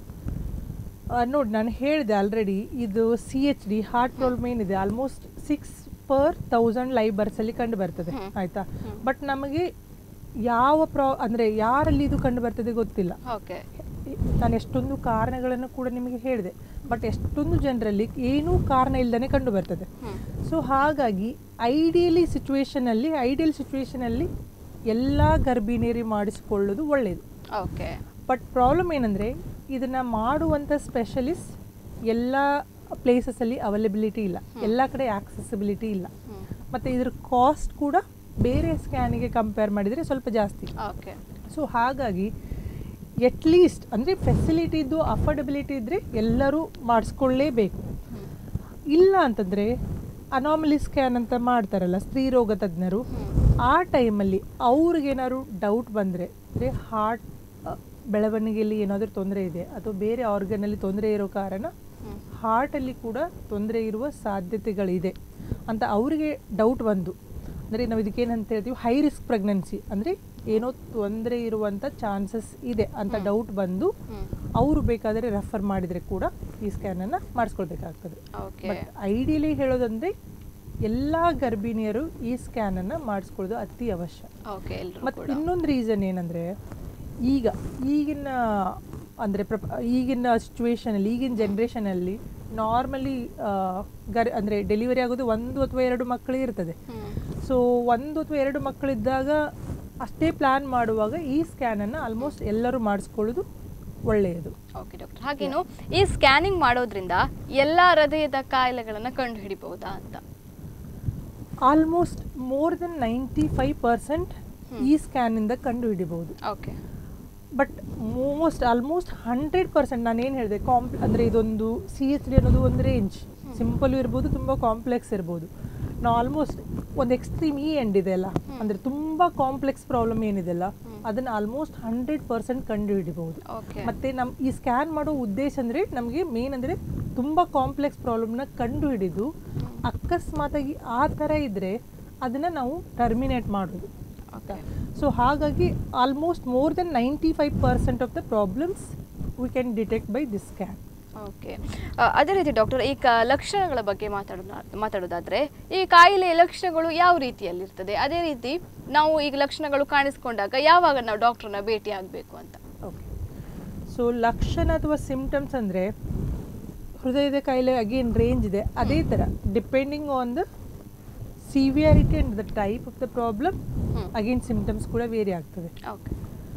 ನೋಡಿ ನಾನು ಹೇಳಿದೆ ಆಲ್ರೆಡಿ ಇದು C H D heart problem ಏನಿದೆ almost six per thousand live ಬರ್ಸಲ್ಲಿ ಕಂಡು ಬರ್ತದೆ ಹ್ಮ್. ಆಯಿತಾ ಬಟ್ ನಮಗೆ ಯಾವ ಪ್ರಾ ಅಂದರೆ ಯಾರಲ್ಲಿ ಇದು ಕಂಡು ಬರ್ತದೆ ಗೊತ್ತಿಲ್ಲ ಓಕೆ ನಾನು ಎಷ್ಟೊಂದು ಕಾರಣಗಳನ್ನು ಕೂಡ ನಿಮಗೆ ಹೇಳಿದೆ ಬಟ್ ಎಷ್ಟೊಂದು ಜನರಲ್ಲಿ ಏನೂ ಕಾರಣ ಇಲ್ಲದೇ ಕಂಡು ಬರ್ತದೆ ಹ್ಮ್. ಸೊ ಹಾಗಾಗಿ ಐಡಿಯಲಿ ಸಿಚುವೇಶನಲ್ಲಿ ಐಡಿಯಲ್ ಸಿಚುವೇಶನಲ್ಲಿ ಎಲ್ಲ ಗರ್ಭಿಣಿಯರಿ ಮಾಡಿಸಿಕೊಳ್ಳೋದು ಒಳ್ಳೆಯದು ಓಕೆ ಬಟ್ ಪ್ರಾಬ್ಲಮ್ ಏನಂದರೆ ಇದನ್ನು ಮಾಡುವಂಥ ಸ್ಪೆಷಲಿಸ್ಟ್ ಎಲ್ಲ ಪ್ಲೇಸಸಲ್ಲಿ ಅವೈಲಬಿಲಿಟಿ ಇಲ್ಲ ಎಲ್ಲ ಕಡೆ ಆಕ್ಸೆಸಿಬಿಲಿಟಿ ಇಲ್ಲ ಹ್ಮ್. ಮತ್ತು ಇದ್ರ ಕಾಸ್ಟ್ ಕೂಡ ಬೇರೆ ಸ್ಕ್ಯಾನಿಗೆ ಕಂಪೇರ್ ಮಾಡಿದರೆ ಸ್ವಲ್ಪ ಜಾಸ್ತಿ ಓಕೆ ಸೊ ಹಾಗಾಗಿ ಎಟ್ಲೀಸ್ಟ್ ಅಂದರೆ ಫೆಸಿಲಿಟಿ ಇದ್ದು ಅಫೋರ್ಡಬಿಲಿಟಿ ಇದ್ದರೆ ಎಲ್ಲರೂ ಮಾಡಿಸ್ಕೊಳ್ಳೇಬೇಕು ಇಲ್ಲ ಅಂತಂದರೆ ಅನಾಮಲಿ ಸ್ಕ್ಯಾನ್ ಅಂತ ಮಾಡ್ತಾರಲ್ಲ ಸ್ತ್ರೀರೋಗ ತಜ್ಞರು ಆ ಟೈಮಲ್ಲಿ ಅವ್ರಿಗೇನಾದ್ರು ಡೌಟ್ ಬಂದರೆ ಅಂದರೆ ಹಾರ್ಟ್ ಬೆಳವಣಿಗೆಯಲ್ಲಿ ಏನಾದರೂ ತೊಂದರೆ ಇದೆ ಅಥವಾ ಬೇರೆ ಆರ್ಗನಲ್ಲಿ ತೊಂದರೆ ಇರೋ ಕಾರಣ ಹಾರ್ಟಲ್ಲಿ ಕೂಡ ತೊಂದರೆ ಇರುವ ಸಾಧ್ಯತೆಗಳಿದೆ ಅಂತ ಅವರಿಗೆ ಡೌಟ್ ಬಂದು ಅಂದರೆ ನಾವು ಇದಕ್ಕೇನಂತ ಹೇಳ್ತೀವಿ ಹೈ ರಿಸ್ಕ್ ಪ್ರೆಗ್ನೆನ್ಸಿ ಅಂದರೆ ಏನೋ ತೊಂದರೆ ಇರುವಂಥ ಚಾನ್ಸಸ್ ಇದೆ ಅಂತ ಡೌಟ್ ಬಂದು ಅವರು ಬೇಕಾದರೆ ರೆಫರ್ ಮಾಡಿದರೆ ಕೂಡ ಈ ಸ್ಕ್ಯಾನನ್ನು ಮಾಡಿಸ್ಕೊಳ್ಬೇಕಾಗ್ತದೆ ಓಕೆ ಬಟ್ ಐಡಿಯಲಿ ಹೇಳೋದಂದರೆ ಎಲ್ಲ ಗರ್ಭಿಣಿಯರು ಈ ಸ್ಕ್ಯಾನನ್ನು ಮಾಡಿಸ್ಕೊಳ್ಳೋದು ಅತಿ ಅವಶ್ಯ ಓಕೆ ಎಲ್ಲರೂ ಮತ್ತು ಕೂಡ ಇನ್ನೊಂದು ರೀಸನ್ ಏನಂದರೆ ಈಗ ಈಗಿನ ಅಂದರೆ ಪ್ರ ಈಗಿನ ಸಿಚುವೇಶನಲ್ಲಿ ಈಗಿನ ಜನ್ರೇಷನಲ್ಲಿ ನಾರ್ಮಲಿ ಗರ್ ಅಂದರೆ ಡೆಲಿವರಿ ಆಗೋದು ಒಂದು ಅಥವಾ ಎರಡು ಮಕ್ಕಳೇ ಇರ್ತದೆ ಹ್ಮ್. ಸೊ ಒಂದು ಅಥವಾ ಎರಡು ಮಕ್ಕಳಿದ್ದಾಗ ಅಷ್ಟೇ ಪ್ಲ್ಯಾನ್ ಮಾಡುವಾಗ ಈ ಸ್ಕ್ಯಾನನ್ನು ಆಲ್ಮೋಸ್ಟ್ ಎಲ್ಲರೂ ಮಾಡಿಸ್ಕೊಳ್ಳೋದು ಒಳ್ಳೆಯದು ಓಕೆ ಡಾಕ್ಟರ್ ಹಾಗೇನು ಈ ಸ್ಕ್ಯಾನಿಂಗ್ ಮಾಡೋದ್ರಿಂದ ಎಲ್ಲಾ ಹೃದಯದ ಕಾಯಿಲೆಗಳನ್ನ ಕಂಡು ಹಿಡಿಬಹುದಾ ಅಂತ almost more than ninety five percent ಈ ಸ್ಕ್ಯಾನಿಂದ ಕಂಡು ಹಿಡಿಬಹುದು okay but most almost hundred percent ನಾನು ಏನು ಹೇಳಿದೆ ಕಾಂಪ್ ಅಂದರೆ ಇದೊಂದು ಸಿ ಎಚ್ ಡಿ ಅನ್ನೋದು ಒಂದು ರೇಂಜ್ ಸಿಂಪಲ್ ಇರ್ಬೋದು ತುಂಬ ಕಾಂಪ್ಲೆಕ್ಸ್ ಇರ್ಬೋದು ನಾವು ಆಲ್ಮೋಸ್ಟ್ ಒಂದು ಎಕ್ಸ್ಟ್ರೀಮ್ ಈ ಎಂಡ್ ಇದೆ ಅಲ್ಲ ಅಂದರೆ ತುಂಬ ಕಾಂಪ್ಲೆಕ್ಸ್ ಪ್ರಾಬ್ಲಮ್ ಏನಿದೆಲ್ಲ ಅದನ್ನು ಆಲ್ಮೋಸ್ಟ್ ಹಂಡ್ರೆಡ್ ಪರ್ಸೆಂಟ್ ಕಂಡು ಹಿಡಿಬಹುದು ಓಕೆ ಮತ್ತೆ ನಮ್ಮ ಈ ಸ್ಕ್ಯಾನ್ ಮಾಡೋ ಉದ್ದೇಶ ಅಂದರೆ ನಮಗೆ ಮೇನ್ ಅಂದರೆ ತುಂಬ ಕಾಂಪ್ಲೆಕ್ಸ್ ಪ್ರಾಬ್ಲಮ್ನ ಕಂಡು ಹಿಡಿದು ಅಕಸ್ಮಾತಾಗಿ ಆ ಥರ ಇದ್ದರೆ ಅದನ್ನು ನಾವು ಟರ್ಮಿನೇಟ್ ಮಾಡೋದು ಓಕೆ ಸೊ ಹಾಗಾಗಿ almost more than ninety five percent of the problems we can detect by this scan okay ಅದೇ ರೀತಿ ಡಾಕ್ಟರ್ ಈ ಕ- ಲಕ್ಷಣಗಳ ಬಗ್ಗೆ ಮಾತಾಡೋಣ ಮಾತಾಡೋದಾದ್ರೆ ಈ ಕಾಯಿಲೆಯ ಲಕ್ಷಣಗಳು ಯಾವ ರೀತಿಯಲ್ಲಿರ್ತದೆ ಅದೇ ರೀತಿ ನಾವು ಈಗ ಲಕ್ಷಣಗಳು ಕಾಣಿಸ್ಕೊಂಡಾಗ ಯಾವಾಗ ನಾವು ಡಾಕ್ಟರ್ನ ಭೇಟಿ ಆಗಬೇಕು ಅಂತ ಓಕೆ ಸೊ ಲಕ್ಷಣ ಅಥವಾ ಸಿಂಪ್ಟಮ್ಸ್ ಅಂದರೆ ಹೃದಯದ ಕಾಯಿಲೆ ಅಗೇನ್ ರೇಂಜ್ ಇದೆ ಅದೇ ಥರ depending on the severity and the type of the problem hmm. Again symptoms ಕೂಡ ವೇರಿ ಆಗ್ತದೆ ಓಕೆ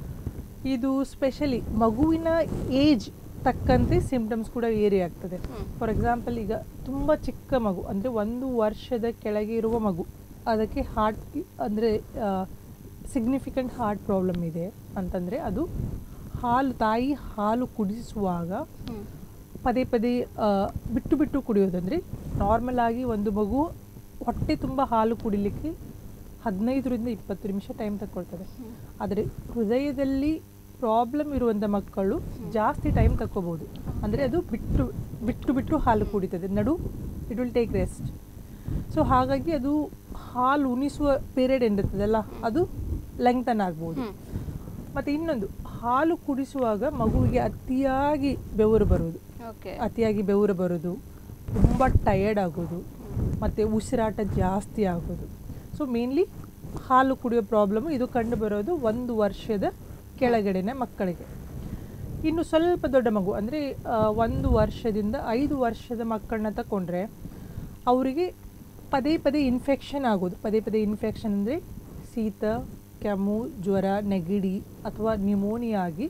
ಇದು ಸ್ಪೆಷಲಿ ಮಗುವಿನ ಏಜ್ ತಕ್ಕಂತೆ ಸಿಂಪ್ಟಮ್ಸ್ ಕೂಡ ವೇರಿ ಆಗ್ತದೆ ಹ್ಮ್. ಫಾರ್ ಎಕ್ಸಾಂಪಲ್ ಈಗ ತುಂಬ ಚಿಕ್ಕ ಮಗು ಅಂದರೆ ಒಂದು ವರ್ಷದ ಕೆಳಗೆ ಇರುವ ಮಗು ಅದಕ್ಕೆ ಹಾರ್ಟ್ ಅಂದರೆ ಸಿಗ್ನಿಫಿಕೆಂಟ್ ಹಾರ್ಟ್ ಪ್ರಾಬ್ಲಮ್ ಇದೆ ಅಂತಂದರೆ ಅದು ಹಾಲು ತಾಯಿ ಹಾಲು ಕುಡಿಸುವಾಗ ಹ್ಮ್. ಪದೇ ಪದೇ ಆ, ಬಿಟ್ಟು ಬಿಟ್ಟು ಕುಡಿಯೋದಂದರೆ ನಾರ್ಮಲ್ ಆಗಿ ಒಂದು ಮಗು ಹೊಟ್ಟೆ ತುಂಬ ಹಾಲು ಕುಡಿಲಿಕ್ಕೆ ಹದಿನೈದರಿಂದ ಇಪ್ಪತ್ತು ನಿಮಿಷ ಟೈಮ್ ತಗೊಳ್ತದೆ ಆದರೆ ಹೃದಯದಲ್ಲಿ ಪ್ರಾಬ್ಲಮ್ ಇರುವಂಥ ಮಕ್ಕಳು ಜಾಸ್ತಿ ಟೈಮ್ ತಕ್ಕೋಬೋದು ಅಂದರೆ ಅದು ಬಿಟ್ಟು ಬಿಟ್ಟು ಬಿಟ್ಟು ಹಾಲು ಕುಡಿತದೆ ನಡು it will take rest so ಹಾಗಾಗಿ ಅದು ಹಾಲು ಉಣಿಸುವ ಪೀರಿಯಡ್ ಏನಿರ್ತದಲ್ಲ ಅದು ಲೆಂಗ್ತನ್ ಆಗ್ಬೋದು ಹ್ಮ್. ಮತ್ತು ಇನ್ನೊಂದು ಹಾಲು ಕುಡಿಸುವಾಗ ಮಗುವಿಗೆ ಅತಿಯಾಗಿ ಬೆವರು ಬರುವುದು ಓಕೆ ಅತಿಯಾಗಿ ಬೆವರು ಬರೋದು ತುಂಬ ಟಯರ್ಡ್ ಆಗೋದು ಮತ್ತು ಉಸಿರಾಟ ಜಾಸ್ತಿ ಆಗೋದು ಸೊ ಮೇನ್ಲಿ ಹಾಲು ಕುಡಿಯೋ ಪ್ರಾಬ್ಲಮ್ ಇದು ಕಂಡು ಬರೋದು ಒಂದು ವರ್ಷದ ಕೆಳಗಡೆನ ಮಕ್ಕಳಿಗೆ ಇನ್ನು ಸ್ವಲ್ಪ ದೊಡ್ಡ ಮಗು ಅಂದರೆ ಒಂದು ವರ್ಷದಿಂದ ಐದು ವರ್ಷದ ಮಕ್ಕಳನ್ನ ತಗೊಂಡ್ರೆ ಅವರಿಗೆ ಪದೇ ಪದೇ ಇನ್ಫೆಕ್ಷನ್ ಆಗೋದು ಪದೇ ಪದೇ ಇನ್ಫೆಕ್ಷನ್ ಅಂದರೆ ಶೀತ ಕೆಮ್ಮು ಜ್ವರ ನೆಗಡಿ ಅಥವಾ ನ್ಯೂಮೋನಿಯಾ ಆಗಿ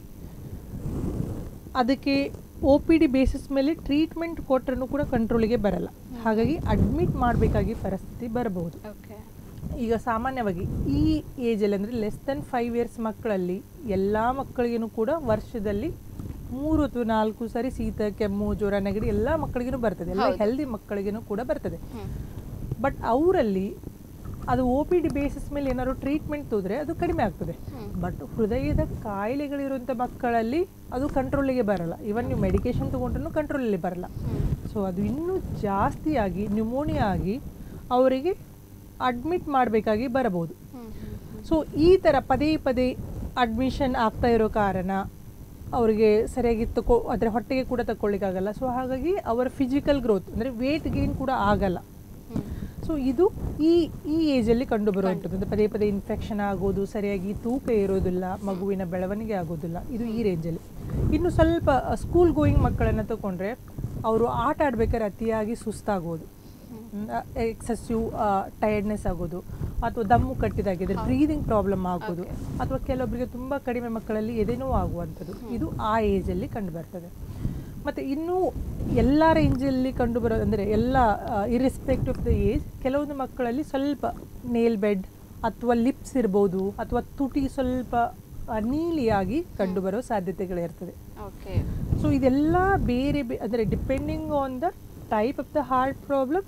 ಅದಕ್ಕೆ ಒ ಪಿ ಡಿ ಬೇಸಿಸ್ ಮೇಲೆ ಟ್ರೀಟ್ಮೆಂಟ್ ಕೊಟ್ಟರೂ ಕೂಡ ಕಂಟ್ರೋಲಿಗೆ ಬರಲ್ಲ ಹಾಗಾಗಿ ಅಡ್ಮಿಟ್ ಮಾಡಬೇಕಾಗಿ ಪರಿಸ್ಥಿತಿ ಬರಬಹುದು ಓಕೆ ಈಗ ಸಾಮಾನ್ಯವಾಗಿ ಈ ಏಜಲ್ಲಿ ಅಂದರೆ ಲೆಸ್ ದೆನ್ ಫೈವ್ ಇಯರ್ಸ್ ಮಕ್ಕಳಲ್ಲಿ ಎಲ್ಲ ಮಕ್ಕಳಿಗೂ ಕೂಡ ವರ್ಷದಲ್ಲಿ ಮೂರು ಅಥವಾ ನಾಲ್ಕು ಸರಿ ಶೀತ ಕೆಮ್ಮು ಜ್ವರ ನೆಗಡಿ ಎಲ್ಲ ಮಕ್ಕಳಿಗೂ ಬರ್ತದೆ ಎಲ್ಲ ಹೌದು. ಹೆಲ್ದಿ ಮಕ್ಕಳಿಗೂ ಕೂಡ ಬರ್ತದೆ ಹ್ಮ್. ಬಟ್ ಅವರಲ್ಲಿ ಅದು ಒ ಪಿ ಡಿ ಬೇಸಿಸ್ ಮೇಲೆ ಏನಾದ್ರು ಟ್ರೀಟ್ಮೆಂಟ್ ತೋದ್ರೆ ಅದು ಕಡಿಮೆ ಆಗ್ತದೆ ಹ್ಮ್. ಬಟ್ ಹೃದಯದ ಕಾಯಿಲೆಗಳಿರುವಂಥ ಮಕ್ಕಳಲ್ಲಿ ಅದು ಕಂಟ್ರೋಲಿಗೆ ಬರಲ್ಲ ಇವನ್ ನೀವು ಮೆಡಿಕೇಶನ್ ತೊಗೊಂಡ್ರೂ ಕಂಟ್ರೋಲಲ್ಲಿ ಬರಲ್ಲ ಹ್ಮ್. ಸೊ ಅದು ಇನ್ನೂ ಜಾಸ್ತಿಯಾಗಿ ನ್ಯೂಮೋನಿಯಾ ಆಗಿ ಅವರಿಗೆ ಅಡ್ಮಿಟ್ ಮಾಡಬೇಕಾಗಿ ಬರಬಹುದು ಹ್ಮ್. ಹ್ಮ್. ಸೊ ಈ ಥರ ಪದೇ ಪದೇ ಅಡ್ಮಿಷನ್ ಆಗ್ತಾ ಇರೋ ಕಾರಣ ಅವರಿಗೆ ಸರಿಯಾಗಿ ತಕೊ ಅಂದರೆ ಹೊಟ್ಟೆಗೆ ಕೂಡ ತಗೊಳ್ಳಿಕ್ಕಾಗಲ್ಲ ಸೊ ಹಾಗಾಗಿ ಅವರ ಫಿಸಿಕಲ್ ಗ್ರೋತ್ ಅಂದರೆ ವೇಟ್ ಗೇನ್ ಕೂಡ ಆಗಲ್ಲ ಹ್ಮ್. ಸೊ ಇದು ಈ ಈ ಏಜಲ್ಲಿ ಕಂಡು ಬರುವಂಥದ್ದು ಅಂದ್ರೆ ಪದೇ ಪದೇ ಇನ್ಫೆಕ್ಷನ್ ಆಗೋದು ಸರಿಯಾಗಿ ತೂಕ ಇರೋದಿಲ್ಲ ಮಗುವಿನ ಬೆಳವಣಿಗೆ ಆಗೋದಿಲ್ಲ ಇದು ಈ ರೇಂಜಲ್ಲಿ ಇನ್ನು ಸ್ವಲ್ಪ ಸ್ಕೂಲ್ ಗೋಯಿಂಗ್ ಮಕ್ಕಳನ್ನು ತಗೊಂಡ್ರೆ ಅವರು ಆಟ ಆಡ್ಬೇಕಾದ್ರೆ ಅತಿಯಾಗಿ ಸುಸ್ತಾಗೋದು ಎಕ್ಸೆಸಿವ್ ಟಯರ್ಡ್ನೆಸ್ ಆಗೋದು ಅಥವಾ ದಮ್ಮು ಕಟ್ಟಿದಾಗಿದ್ರೆ ಬ್ರೀದಿಂಗ್ ಪ್ರಾಬ್ಲಮ್ ಆಗೋದು ಅಥವಾ ಕೆಲವೊಬ್ಬರಿಗೆ ತುಂಬ ಕಡಿಮೆ ಮಕ್ಕಳಲ್ಲಿ ಎದೆನೋವು ಆಗುವಂಥದ್ದು ಇದು ಆ ಏಜಲ್ಲಿ ಕಂಡು ಬರ್ತದೆ ಮತ್ತು ಇನ್ನೂ ಎಲ್ಲ ರೇಂಜಲ್ಲಿ ಕಂಡು ಬರೋ ಅಂದರೆ ಎಲ್ಲ ಇರ್ರೆಸ್ಪೆಕ್ಟ್ ಆಫ್ ದ ಏಜ್ ಕೆಲವೊಂದು ಮಕ್ಕಳಲ್ಲಿ ಸ್ವಲ್ಪ ನೇಲ್ ಬೆಡ್ ಅಥವಾ ಲಿಪ್ಸ್ ಇರ್ಬೋದು ಅಥವಾ ತುಟಿ ಸ್ವಲ್ಪ ಆ, ನೀಲಿಯಾಗಿ ಕಂಡುಬರೋ ಸಾಧ್ಯತೆಗಳಿರ್ತದೆ ಓಕೆ ಸೊ ಇದೆಲ್ಲ ಬೇರೆ ಬೇ ಅಂದರೆ depending on the type of the heart problem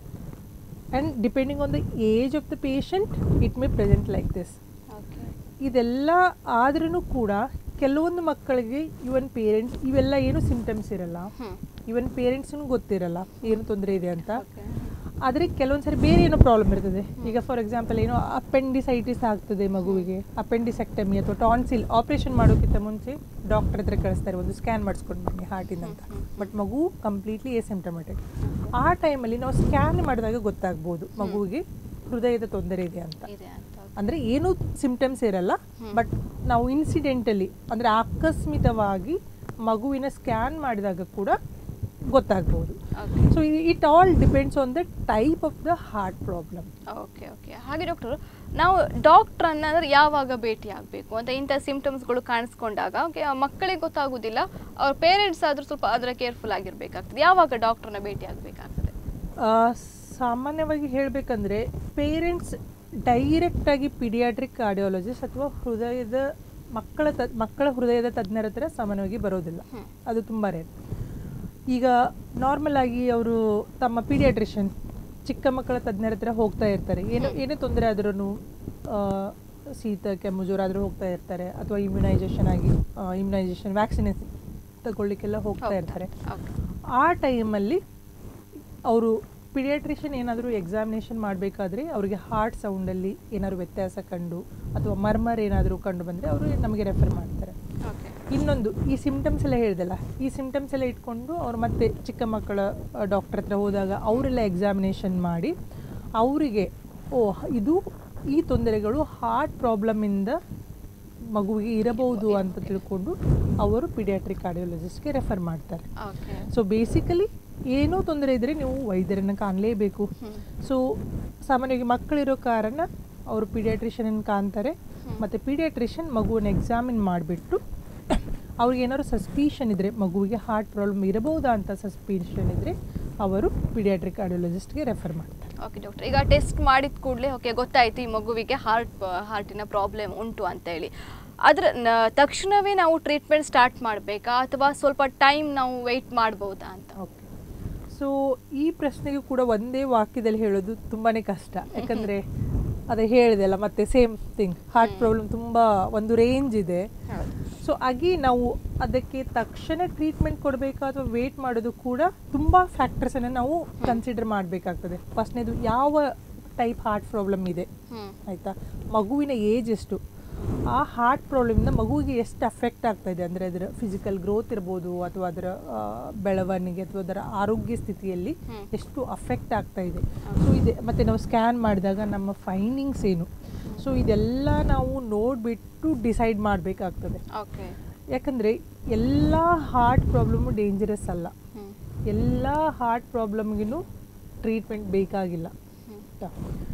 and depending on the age of the patient it may present like this okay ಇದೆಲ್ಲ ಆದ್ರೂ ಕೂಡ ಕೆಲವೊಂದು ಮಕ್ಕಳಿಗೆ ಇವನ್ ಪೇರೆಂಟ್ಸ್ ಇವೆಲ್ಲ ಏನು ಸಿಂಟಮ್ಸ್ ಇರಲ್ಲ ಹ್ಮ್. ಇವನ್ ಪೇರೆಂಟ್ಸ್ನು ಗೊತ್ತಿರಲ್ಲ ಏನು ತೊಂದರೆ ಇದೆ ಅಂತ ಓಕೆ ಆದರೆ ಕೆಲವೊಂದು ಸರಿ ಬೇರೆ ಏನೋ ಪ್ರಾಬ್ಲಮ್ ಇರ್ತದೆ ಈಗ ಫಾರ್ ಎಕ್ಸಾಂಪಲ್ ಏನೋ ಅಪೆಂಡಿಸೈಟಿಸ್ ಆಗ್ತದೆ ಮಗುವಿಗೆ ಅಪೆಂಡಿಸೆಕ್ಟಮಿ ಅಥವಾ ಟಾನ್ಸಿಲ್ ಆಪರೇಷನ್ ಮಾಡೋಕ್ಕಿಂತ ಮುಂಚೆ ಡಾಕ್ಟರ್ ಹತ್ರ ಕಳಿಸ್ತಾರೆ ಒಂದು ಸ್ಕ್ಯಾನ್ ಮಾಡಿಸ್ಕೊಂಡು ಬನ್ನಿ ಹಾರ್ಟಿನ ಅಂತ ಬಟ್ ಮಗು ಕಂಪ್ಲೀಟ್ಲಿ ಎಸಿಂಟಮೆಟಿಕ್ ಆ ಟೈಮಲ್ಲಿ ನಾವು ಸ್ಕ್ಯಾನ್ ಮಾಡಿದಾಗ ಗೊತ್ತಾಗ್ಬೋದು ಮಗುವಿಗೆ ಹೃದಯದ ತೊಂದರೆ ಇದೆ ಅಂತ ಇದೆ ಅಂತ ಅಂದರೆ ಏನೂ ಸಿಂಪ್ಟಮ್ಸ್ ಇರಲ್ಲ ಬಟ್ ನಾವು ಇನ್ಸಿಡೆಂಟಲಿ ಅಂದರೆ ಆಕಸ್ಮಿತವಾಗಿ ಮಗುವಿನ ಸ್ಕ್ಯಾನ್ ಮಾಡಿದಾಗ ಕೂಡ ಗೊತ್ತಾಗ್ಬೋದು okay so it all depends on the type of the heart problem okay okay ಹಾಗೆ ಡಾಕ್ಟರ್ ನಾವು ಡಾಕ್ಟ್ರನ್ನ ಅಂದ್ರೆ ಯಾವಾಗ ಭೇಟಿ ಆಗಬೇಕು ಅಂತ ಇಂಥ ಸಿಂಪ್ಟಮ್ಸ್ಗಳು ಕಾಣಿಸ್ಕೊಂಡಾಗ ಓಕೆ ಮಕ್ಕಳಿಗೆ ಗೊತ್ತಾಗೋದಿಲ್ಲ ಅವ್ರ ಪೇರೆಂಟ್ಸ್ ಆದರೂ ಸ್ವಲ್ಪ ಅದರ ಕೇರ್ಫುಲ್ ಆಗಿರ್ಬೇಕಾಗ್ತದೆ ಯಾವಾಗ ಡಾಕ್ಟ್ರನ್ನ ಭೇಟಿ ಆಗಬೇಕಾಗ್ತದೆ ಸಾಮಾನ್ಯವಾಗಿ ಹೇಳಬೇಕಂದ್ರೆ ಪೇರೆಂಟ್ಸ್ ಡೈರೆಕ್ಟಾಗಿ ಪಿಡಿಯಾಟ್ರಿಕ್ ಕಾರ್ಡಿಯಾಲಜಿಸ್ಟ್ ಅಥವಾ ಹೃದಯದ ಮಕ್ಕಳ ತ ಮಕ್ಕಳ ಹೃದಯದ ತಜ್ಞರ ಹತ್ರ ಸಾಮಾನ್ಯವಾಗಿ ಬರೋದಿಲ್ಲ ಹ್ಮ್. ಅದು ತುಂಬ ರೇರ್ ಈಗ ನಾರ್ಮಲ್ ಆಗಿ ಅವರು ತಮ್ಮ ಪೀಡಿಯಾಟ್ರಿಷನ್ ಚಿಕ್ಕ ಮಕ್ಕಳ ತಜ್ಞರ ಹತ್ರ ಹೋಗ್ತಾ ಇರ್ತಾರೆ ಏನೋ ಏನೇ ತೊಂದರೆ ಆದ್ರೂ ಶೀತ ಕೆಮ್ಮು ಜ್ವರ ಆದರೂ ಹೋಗ್ತಾ ಇರ್ತಾರೆ ಅಥವಾ ಇಮ್ಯುನೈಸೇಷನ್ ಆಗಿ ಇಮ್ಯುನೈಸೇಷನ್ ವ್ಯಾಕ್ಸಿನೇಷನ್ ತಗೊಳ್ಳಿಕ್ಕೆಲ್ಲ ಹೋಗ್ತಾ ಹೌದಾ? ಇರ್ತಾರೆ ಓಕೆ ಆ ಟೈಮಲ್ಲಿ ಅವರು ಪಿಡಿಯಾಟ್ರಿಷಿಯನ್ ಏನಾದರೂ ಎಕ್ಸಾಮಿನೇಷನ್ ಮಾಡಬೇಕಾದ್ರೆ ಅವರಿಗೆ ಹಾರ್ಟ್ ಸೌಂಡಲ್ಲಿ ಏನಾದರೂ ವ್ಯತ್ಯಾಸ ಕಂಡು ಅಥವಾ ಮರ್ಮರ್ ಏನಾದರೂ ಕಂಡು ಬಂದರೆ ಅವರು ನಮಗೆ ರೆಫರ್ ಮಾಡ್ತಾರೆ ಓಕೆ ಇನ್ನೊಂದು ಈ ಸಿಂಪ್ಟಮ್ಸ್ ಎಲ್ಲ ಹೇಳಿದಲ್ಲ ಈ ಸಿಂಪ್ಟಮ್ಸ್ ಎಲ್ಲ ಇಟ್ಕೊಂಡು ಅವ್ರು ಮತ್ತೆ ಚಿಕ್ಕ ಮಕ್ಕಳ ಡಾಕ್ಟರ್ ಹತ್ರ ಹೋದಾಗ ಅವರೆಲ್ಲ ಎಕ್ಸಾಮಿನೇಷನ್ ಮಾಡಿ ಅವರಿಗೆ ಓ ಇದು ಈ ತೊಂದರೆಗಳು ಹಾರ್ಟ್ ಪ್ರಾಬ್ಲಮಿಂದ ಮಗುವಿಗೆ ಇರಬಹುದು ಅಂತ ತಿಳ್ಕೊಂಡು ಅವರು ಪಿಡಿಯಾಟ್ರಿಕ್ ಕಾರ್ಡಿಯಾಲಜಿಸ್ಟ್ಗೆ ರೆಫರ್ ಮಾಡ್ತಾರೆ ಓಕೆ ಸೊ ಬೇಸಿಕಲಿ ಏನೋ ತೊಂದರೆ ಇದ್ದರೆ ನೀವು ವೈದ್ಯರನ್ನು ಕಾಣಲೇಬೇಕು ಸೊ ಸಾಮಾನ್ಯವಾಗಿ ಮಕ್ಕಳಿರೋ ಕಾರಣ ಅವರು ಪೀಡಿಯಾಟ್ರಿಷಿಯನ್ ಕಾಣ್ತಾರೆ ಮತ್ತು ಪೀಡಿಯಾಟ್ರಿಷಿಯನ್ ಮಗುವನ್ನು ಎಕ್ಸಾಮಿನ್ ಮಾಡಿಬಿಟ್ಟು ಅವ್ರಿಗೆ ಏನಾದ್ರು ಸಸ್ಪಿಷನ್ ಇದ್ದರೆ ಮಗುವಿಗೆ ಹಾರ್ಟ್ ಪ್ರಾಬ್ಲಮ್ ಇರಬಹುದಾ ಅಂತ ಸಸ್ಪಿಷನ್ ಇದ್ದರೆ ಅವರು ಪೀಡಿಯಾಟ್ರಿಕ್ ಕಾರ್ಡಿಯಾಲಜಿಸ್ಟ್ಗೆ ರೆಫರ್ ಮಾಡ್ತಾರೆ ಓಕೆ ಡಾಕ್ಟರ್ ಈಗ ಟೆಸ್ಟ್ ಮಾಡಿದ ಕೂಡಲೇ ಓಕೆ ಗೊತ್ತಾಯ್ತು ಈ ಮಗುವಿಗೆ ಹಾರ್ಟ್ ಹಾರ್ಟಿನ ಪ್ರಾಬ್ಲಮ್ ಉಂಟು ಅಂತ ಹೇಳಿ ಅದರ ನ- ತಕ್ಷಣವೇ ನಾವು ಟ್ರೀಟ್ಮೆಂಟ್ ಸ್ಟಾರ್ಟ್ ಮಾಡಬೇಕಾ ಅಥವಾ ಸ್ವಲ್ಪ ಟೈಮ್ ನಾವು ವೆಯ್ಟ್ ಮಾಡ್ಬೋದಾ ಅಂತ ಓಕೆ ಸೊ ಈ ಪ್ರಶ್ನೆಗೆ ಕೂಡ ಒಂದೇ ವಾಕ್ಯದಲ್ಲಿ ಹೇಳೋದು ತುಂಬಾ ಕಷ್ಟ ಯಾಕಂದರೆ ಅದೇ ಹೇಳಿದೆಲ್ಲ ಮತ್ತೆ ಸೇಮ್ ಥಿಂಗ್ ಹಾರ್ಟ್ ಪ್ರಾಬ್ಲಮ್ ತುಂಬ ಒಂದು ರೇಂಜ್ ಇದೆ ಹೌದು ಸೊ ಆಗಿ ನಾವು ಅದಕ್ಕೆ ತಕ್ಷಣ ಟ್ರೀಟ್ಮೆಂಟ್ ಕೊಡಬೇಕಾ ಅಥವಾ ವೇಟ್ ಮಾಡೋದು ಕೂಡ ತುಂಬ ಫ್ಯಾಕ್ಟರ್ಸನ್ನು ನಾವು ಕನ್ಸಿಡರ್ ಮಾಡಬೇಕಾಗ್ತದೆ ಫಸ್ಟ್ನೇದು ಯಾವ ಟೈಪ್ ಹಾರ್ಟ್ ಪ್ರಾಬ್ಲಮ್ ಇದೆ ಹ್ಮ್ ಆಯಿತಾ ಮಗುವಿನ ಏಜ್ ಎಷ್ಟು ಆ ಹಾರ್ಟ್ ಪ್ರಾಬ್ಲಮಿಂದ ಮಗುವಿಗೆ ಎಷ್ಟು ಅಫೆಕ್ಟ್ ಆಗ್ತಾ ಇದೆ ಅಂದರೆ ಅದರ ಫಿಸಿಕಲ್ ಗ್ರೋತ್ ಇರ್ಬೋದು ಅಥವಾ ಅದರ ಆ, ಬೆಳವಣಿಗೆ ಅಥವಾ ಅದರ ಆರೋಗ್ಯ ಸ್ಥಿತಿಯಲ್ಲಿ ಹ್ಮ್. ಎಷ್ಟು ಅಫೆಕ್ಟ್ ಆಗ್ತಾ ಇದೆ ಸೊ ಇದೆ ಮತ್ತು ನಾವು ಸ್ಕ್ಯಾನ್ ಮಾಡಿದಾಗ ನಮ್ಮ ಫೈಂಡಿಂಗ್ಸ್ ಏನು ಸೊ ಇದೆಲ್ಲ ನಾವು ನೋಡಿಬಿಟ್ಟು ಡಿಸೈಡ್ ಮಾಡಬೇಕಾಗ್ತದೆ ಓಕೆ ಯಾಕಂದರೆ ಎಲ್ಲ ಹಾರ್ಟ್ ಪ್ರಾಬ್ಲಮ್ಮು ಡೇಂಜರಸ್ ಅಲ್ಲ ಹ್ಮ್ ಎಲ್ಲ ಹಾರ್ಟ್ ಪ್ರಾಬ್ಲಮ್ಗಿನೂ ಟ್ರೀಟ್ಮೆಂಟ್ ಬೇಕಾಗಿಲ್ಲ ಹ್ಮ್ ಆಯ್ತಾ?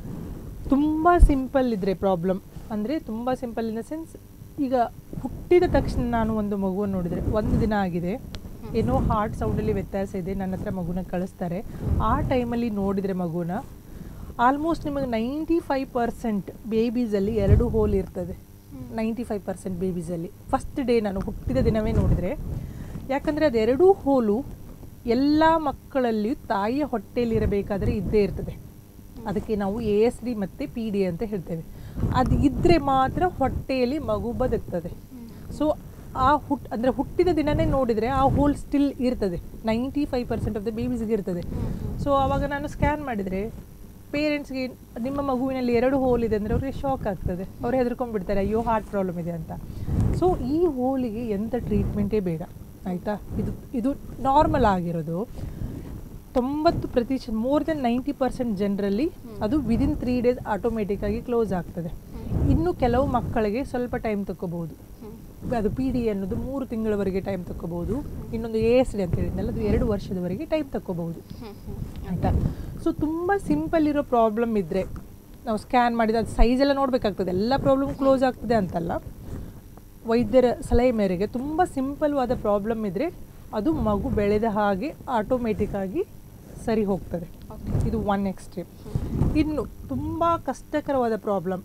ತುಂಬ ಸಿಂಪಲ್ ಇದ್ರೆ ಪ್ರಾಬ್ಲಮ್ ಅಂದರೆ ತುಂಬ ಸಿಂಪಲ್ ಇನ್ ದ ಸೆನ್ಸ್ ಈಗ ಹುಟ್ಟಿದ ತಕ್ಷಣ ನಾನು ಒಂದು ಮಗುವನ್ನು ನೋಡಿದರೆ ಒಂದು ದಿನ ಆಗಿದೆ ಏನೋ ಹಾರ್ಟ್ ಸೌಂಡಲ್ಲಿ ವ್ಯತ್ಯಾಸ ಇದೆ ನನ್ನ ಹತ್ರ ಮಗುನ ಕಳಿಸ್ತಾರೆ ಆ ಟೈಮಲ್ಲಿ ನೋಡಿದರೆ ಮಗುನ ಆಲ್ಮೋಸ್ಟ್ ನಿಮಗೆ ನೈಂಟಿ ಫೈವ್ ಪರ್ಸೆಂಟ್ ಬೇಬೀಸಲ್ಲಿ ಎರಡು ಹೋಲ್ ಇರ್ತದೆ ನೈಂಟಿ ಫೈವ್ ಪರ್ಸೆಂಟ್ ಬೇಬೀಸಲ್ಲಿ ಫಸ್ಟ್ ಡೇ ನಾನು ಹುಟ್ಟಿದ ದಿನವೇ ನೋಡಿದರೆ ಯಾಕಂದರೆ ಅದೆರಡೂ ಹೋಲು ಎಲ್ಲ ಮಕ್ಕಳಲ್ಲಿಯೂ ತಾಯಿಯ ಹೊಟ್ಟೆಯಲ್ಲಿರಬೇಕಾದ್ರೆ ಇದ್ದೇ ಇರ್ತದೆ ಅದಕ್ಕೆ ನಾವು ಎ ಎಸ್ ಡಿ ಮತ್ತು ಪಿ ಡಿ ಅಂತ ಹೇಳ್ತೇವೆ ಅದು ಇದ್ದರೆ ಮಾತ್ರ ಹೊಟ್ಟೆಯಲ್ಲಿ ಮಗು ಬದುಕ್ತದೆ ಸೊ ಆ ಹುಟ್ ಅಂದರೆ ಹುಟ್ಟಿದ ದಿನನೇ ನೋಡಿದರೆ ಆ ಹೋಲ್ ಸ್ಟಿಲ್ ಇರ್ತದೆ ninety five percent of the ಬೇಬೀಸ್ಗೆ ಇರ್ತದೆ ಸೊ ಆವಾಗ ನಾನು ಸ್ಕ್ಯಾನ್ ಮಾಡಿದರೆ ಪೇರೆಂಟ್ಸ್ಗೆ ನಿಮ್ಮ ಮಗುವಿನಲ್ಲಿ ಎರಡು ಹೋಲ್ ಇದೆ ಅಂದರೆ ಅವ್ರಿಗೆ ಶಾಕ್ ಆಗ್ತದೆ ಅವ್ರು ಹೆದರ್ಕೊಂಡ್ಬಿಡ್ತಾರೆ ಅಯ್ಯೋ ಹಾರ್ಟ್ ಪ್ರಾಬ್ಲಮ್ ಇದೆ ಅಂತ ಸೊ ಈ ಹೋಲಿಗೆ ಎಂಥ ಟ್ರೀಟ್ಮೆಂಟೇ ಬೇಡ ಆಯಿತಾ ಇದು ಇದು ನಾರ್ಮಲ್ ಆಗಿರೋದು ತೊಂಬತ್ತು ಪ್ರತಿಶತ ಮೋರ್ ದೆನ್ ನೈಂಟಿ ಪರ್ಸೆಂಟ್ ಜನರಲ್ಲಿ ಅದು ವಿದಿನ್ ತ್ರೀ ಡೇಸ್ ಆಟೋಮೆಟಿಕ್ ಆಗಿ ಕ್ಲೋಸ್ ಆಗ್ತದೆ ಇನ್ನು ಕೆಲವು ಮಕ್ಕಳಿಗೆ ಸ್ವಲ್ಪ ಟೈಮ್ ತಗೋಬಹುದು ಅದು ಪಿ ಡಿ ಅನ್ನೋದು ಮೂರು ತಿಂಗಳವರೆಗೆ ಟೈಮ್ ತಗೋಬಹುದು ಇನ್ನೊಂದು ಎ ಎಸ್ ಡಿ ಅಂತ ಹೇಳಿದ್ನಲ್ಲ ಅದು ಎರಡು ವರ್ಷದವರೆಗೆ ಟೈಮ್ ತಗೋಬಹುದು ಆಯಿತಾ ಸೊ ತುಂಬ ಸಿಂಪಲ್ ಇರೋ ಪ್ರಾಬ್ಲಮ್ ಇದ್ದರೆ ನಾವು ಸ್ಕ್ಯಾನ್ ಮಾಡಿದ ಅದು ಸೈಜ್ ಎಲ್ಲ ನೋಡಬೇಕಾಗ್ತದೆ ಎಲ್ಲ ಪ್ರಾಬ್ಲಮ್ ಕ್ಲೋಸ್ ಆಗ್ತದೆ ಅಂತಲ್ಲ ವೈದ್ಯರ ಸಲಹೆ ಮೇರೆಗೆ ತುಂಬ ಸಿಂಪಲ್ವಾದ ಪ್ರಾಬ್ಲಮ್ ಇದ್ದರೆ ಅದು ಮಗು ಬೆಳೆದ ಹಾಗೆ ಆಟೋಮೆಟಿಕ್ ಆಗಿ ಸರಿ ಹೋಗ್ತದೆ ಇದು ಒನ್ ಎಕ್ಸ್ಟ್ರೀಮ್ ಇನ್ನು ತುಂಬ ಕಷ್ಟಕರವಾದ ಪ್ರಾಬ್ಲಮ್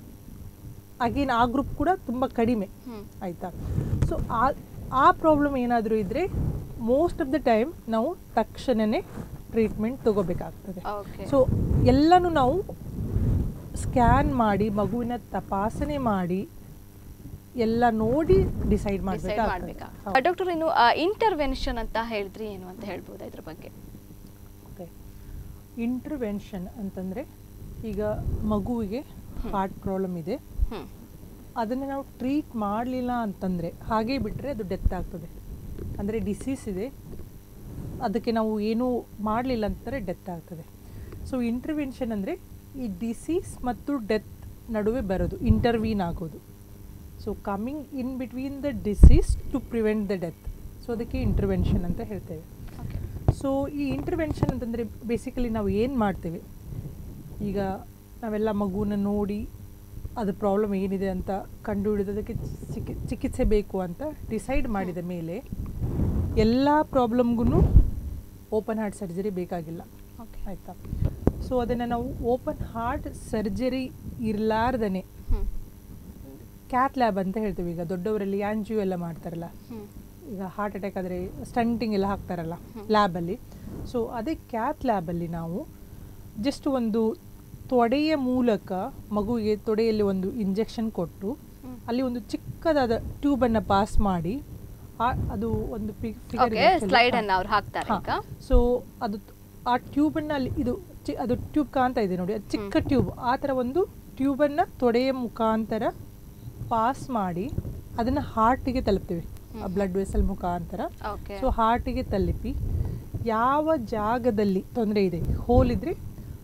ಅಗೇನ್ ಆ ಗ್ರೂಪ್ ಕೂಡ ತುಂಬ ಕಡಿಮೆ ಆಯಿತಾ ಸೊ ಆ ಆ ಪ್ರಾಬ್ಲಮ್ ಏನಾದರೂ ಇದ್ದರೆ ಮೋಸ್ಟ್ ಆಫ್ ದ ಟೈಮ್ ನಾವು ತಕ್ಷಣವೇ ಟ್ರೀಟ್ಮೆಂಟ್ ತಗೋಬೇಕಾಗ್ತದೆ ಓಕೆ ಸೊ ಎಲ್ಲನೂ ನಾವು ಸ್ಕ್ಯಾನ್ ಮಾಡಿ ಮಗುವಿನ ತಪಾಸಣೆ ಮಾಡಿ ಎಲ್ಲ ನೋಡಿ ಡಿಸೈಡ್ ಡಿಸೈಡ್ ಮಾಡ್ಬೇಕಾ ಮಾಡಬೇಕಾಗ್ತದೆ ಡಾಕ್ಟರ್ ಇನ್ನು ಇಂಟರ್ವೆನ್ಷನ್ ಅಂತ ಹೇಳಿದ್ರಿ ಏನು ಅಂತ ಹೇಳ್ಬೋದಾ ಇದ್ರ ಬಗ್ಗೆ ಓಕೆ ಇಂಟರ್ವೆನ್ಷನ್ ಅಂತಂದರೆ ಈಗ ಮಗುವಿಗೆ ಹಾರ್ಟ್ ಪ್ರಾಬ್ಲಮ್ ಇದೆ ಹ್ಮ್ ಅದನ್ನು ನಾವು ಟ್ರೀಟ್ ಮಾಡಲಿಲ್ಲ ಅಂತಂದರೆ ಹಾಗೇ ಬಿಟ್ಟರೆ ಅದು ಡೆತ್ ಆಗ್ತದೆ ಅಂದರೆ ಡಿಸೀಸ್ ಇದೆ ಅದಕ್ಕೆ ನಾವು ಏನೂ ಮಾಡಲಿಲ್ಲ ಅಂತಂದರೆ ಡೆತ್ ಆಗ್ತದೆ ಸೊ ಇಂಟರ್ವೆನ್ಷನ್ ಅಂದರೆ ಈ ಡಿಸೀಸ್ ಮತ್ತು ಡೆತ್ ನಡುವೆ ಬರೋದು ಇಂಟರ್ವೀನ್ ಆಗೋದು so coming in between the disease to prevent the death so ಅದಕ್ಕೆ ಇಂಟರ್ವೆನ್ಷನ್ ಅಂತ ಹೇಳ್ತೇವೆ ಓಕೆ ಸೊ ಈ ಇಂಟರ್ವೆನ್ಷನ್ ಅಂತಂದರೆ ಬೇಸಿಕಲಿ ನಾವು ಏನು ಮಾಡ್ತೇವೆ ಈಗ ನಾವೆಲ್ಲ ಮಗುವನ್ನ ನೋಡಿ ಅದು ಪ್ರಾಬ್ಲಮ್ ಏನಿದೆ ಅಂತ ಕಂಡುಹಿಡಿದು ಅದಕ್ಕೆ ಚಿಕಿ ಚಿಕಿತ್ಸೆ ಬೇಕು ಅಂತ ಡಿಸೈಡ್ ಮಾಡಿದ ಮೇಲೆ ಎಲ್ಲ ಪ್ರಾಬ್ಲಮ್ಗೂ ಓಪನ್ ಹಾರ್ಟ್ ಸರ್ಜರಿ ಬೇಕಾಗಿಲ್ಲ ಓಕೆ ಆಯಿತಾ ಸೊ ಅದನ್ನು ನಾವು ಓಪನ್ ಹಾರ್ಟ್ ಸರ್ಜರಿ ಇರಲಾರ್ದೇ ಹ್ಮ್ ಕ್ಯಾತ್ ಲ್ಯಾಬ್ ಅಂತ ಹೇಳ್ತೇವೆ ಈಗ ದೊಡ್ಡವರಲ್ಲಿ ಆ್ಯಂಜಿಯೋ ಎಲ್ಲ ಮಾಡ್ತಾರಲ್ಲ ಹ್ಮ್ ಈಗ ಹಾರ್ಟ್ ಅಟ್ಯಾಕ್ ಆದರೆ ಸ್ಟಂಟಿಂಗ್ ಎಲ್ಲ ಹಾಕ್ತಾರಲ್ಲ ಲ್ಯಾಬಲ್ಲಿ ಸೊ ಅದೇ ಕ್ಯಾತ್ ಲ್ಯಾಬಲ್ಲಿ ನಾವು ಜಸ್ಟ್ ಒಂದು ತೊಡೆಯ ಮೂಲಕ ಮಗುವಿಗೆ ತೊಡೆಯಲ್ಲಿ ಒಂದು ಇಂಜೆಕ್ಷನ್ ಕೊಟ್ಟು ಹ್ಮ್. ಅಲ್ಲಿ ಒಂದು ಚಿಕ್ಕದಾದ ಟ್ಯೂಬನ್ನು ಪಾಸ್ ಮಾಡಿ ಆ- ಅದು ಒಂದು ಓಕೆ ಸ್ಲೈಡ್ ಅನ್ನ ಅವ್ರು ಹಾಕ್ತಾರೆ ಈಗ ಸೊ ಅದು ಆ ಟ್ಯೂಬನ್ನು ಅಲ್ಲಿ ಇದು ಚಿ- ಅದು ಟ್ಯೂಬ್ ಕಾಣ್ತಾ ಇದೆ ನೋಡಿ ಅದು ಚಿಕ್ಕ ಟ್ಯೂಬ್ ಆ ಥರ ಒಂದು ಟ್ಯೂಬನ್ನು ತೊಡೆಯ ಮುಖಾಂತರ ಪಾಸ್ ಮಾಡಿ ಅದನ್ನು ಹಾರ್ಟಿಗೆ ತಲುಪ್ತೇವೆ ಆ ಬ್ಲಡ್ ವೆಸಲ್ ಮುಖಾಂತರ ಓಕೆ ಸೊ ಹಾರ್ಟಿಗೆ ತಲುಪಿ ಯಾವ ಜಾಗದಲ್ಲಿ ತೊಂದರೆ ಇದೆ ಹೋಲ್ ಇದ್ರೆ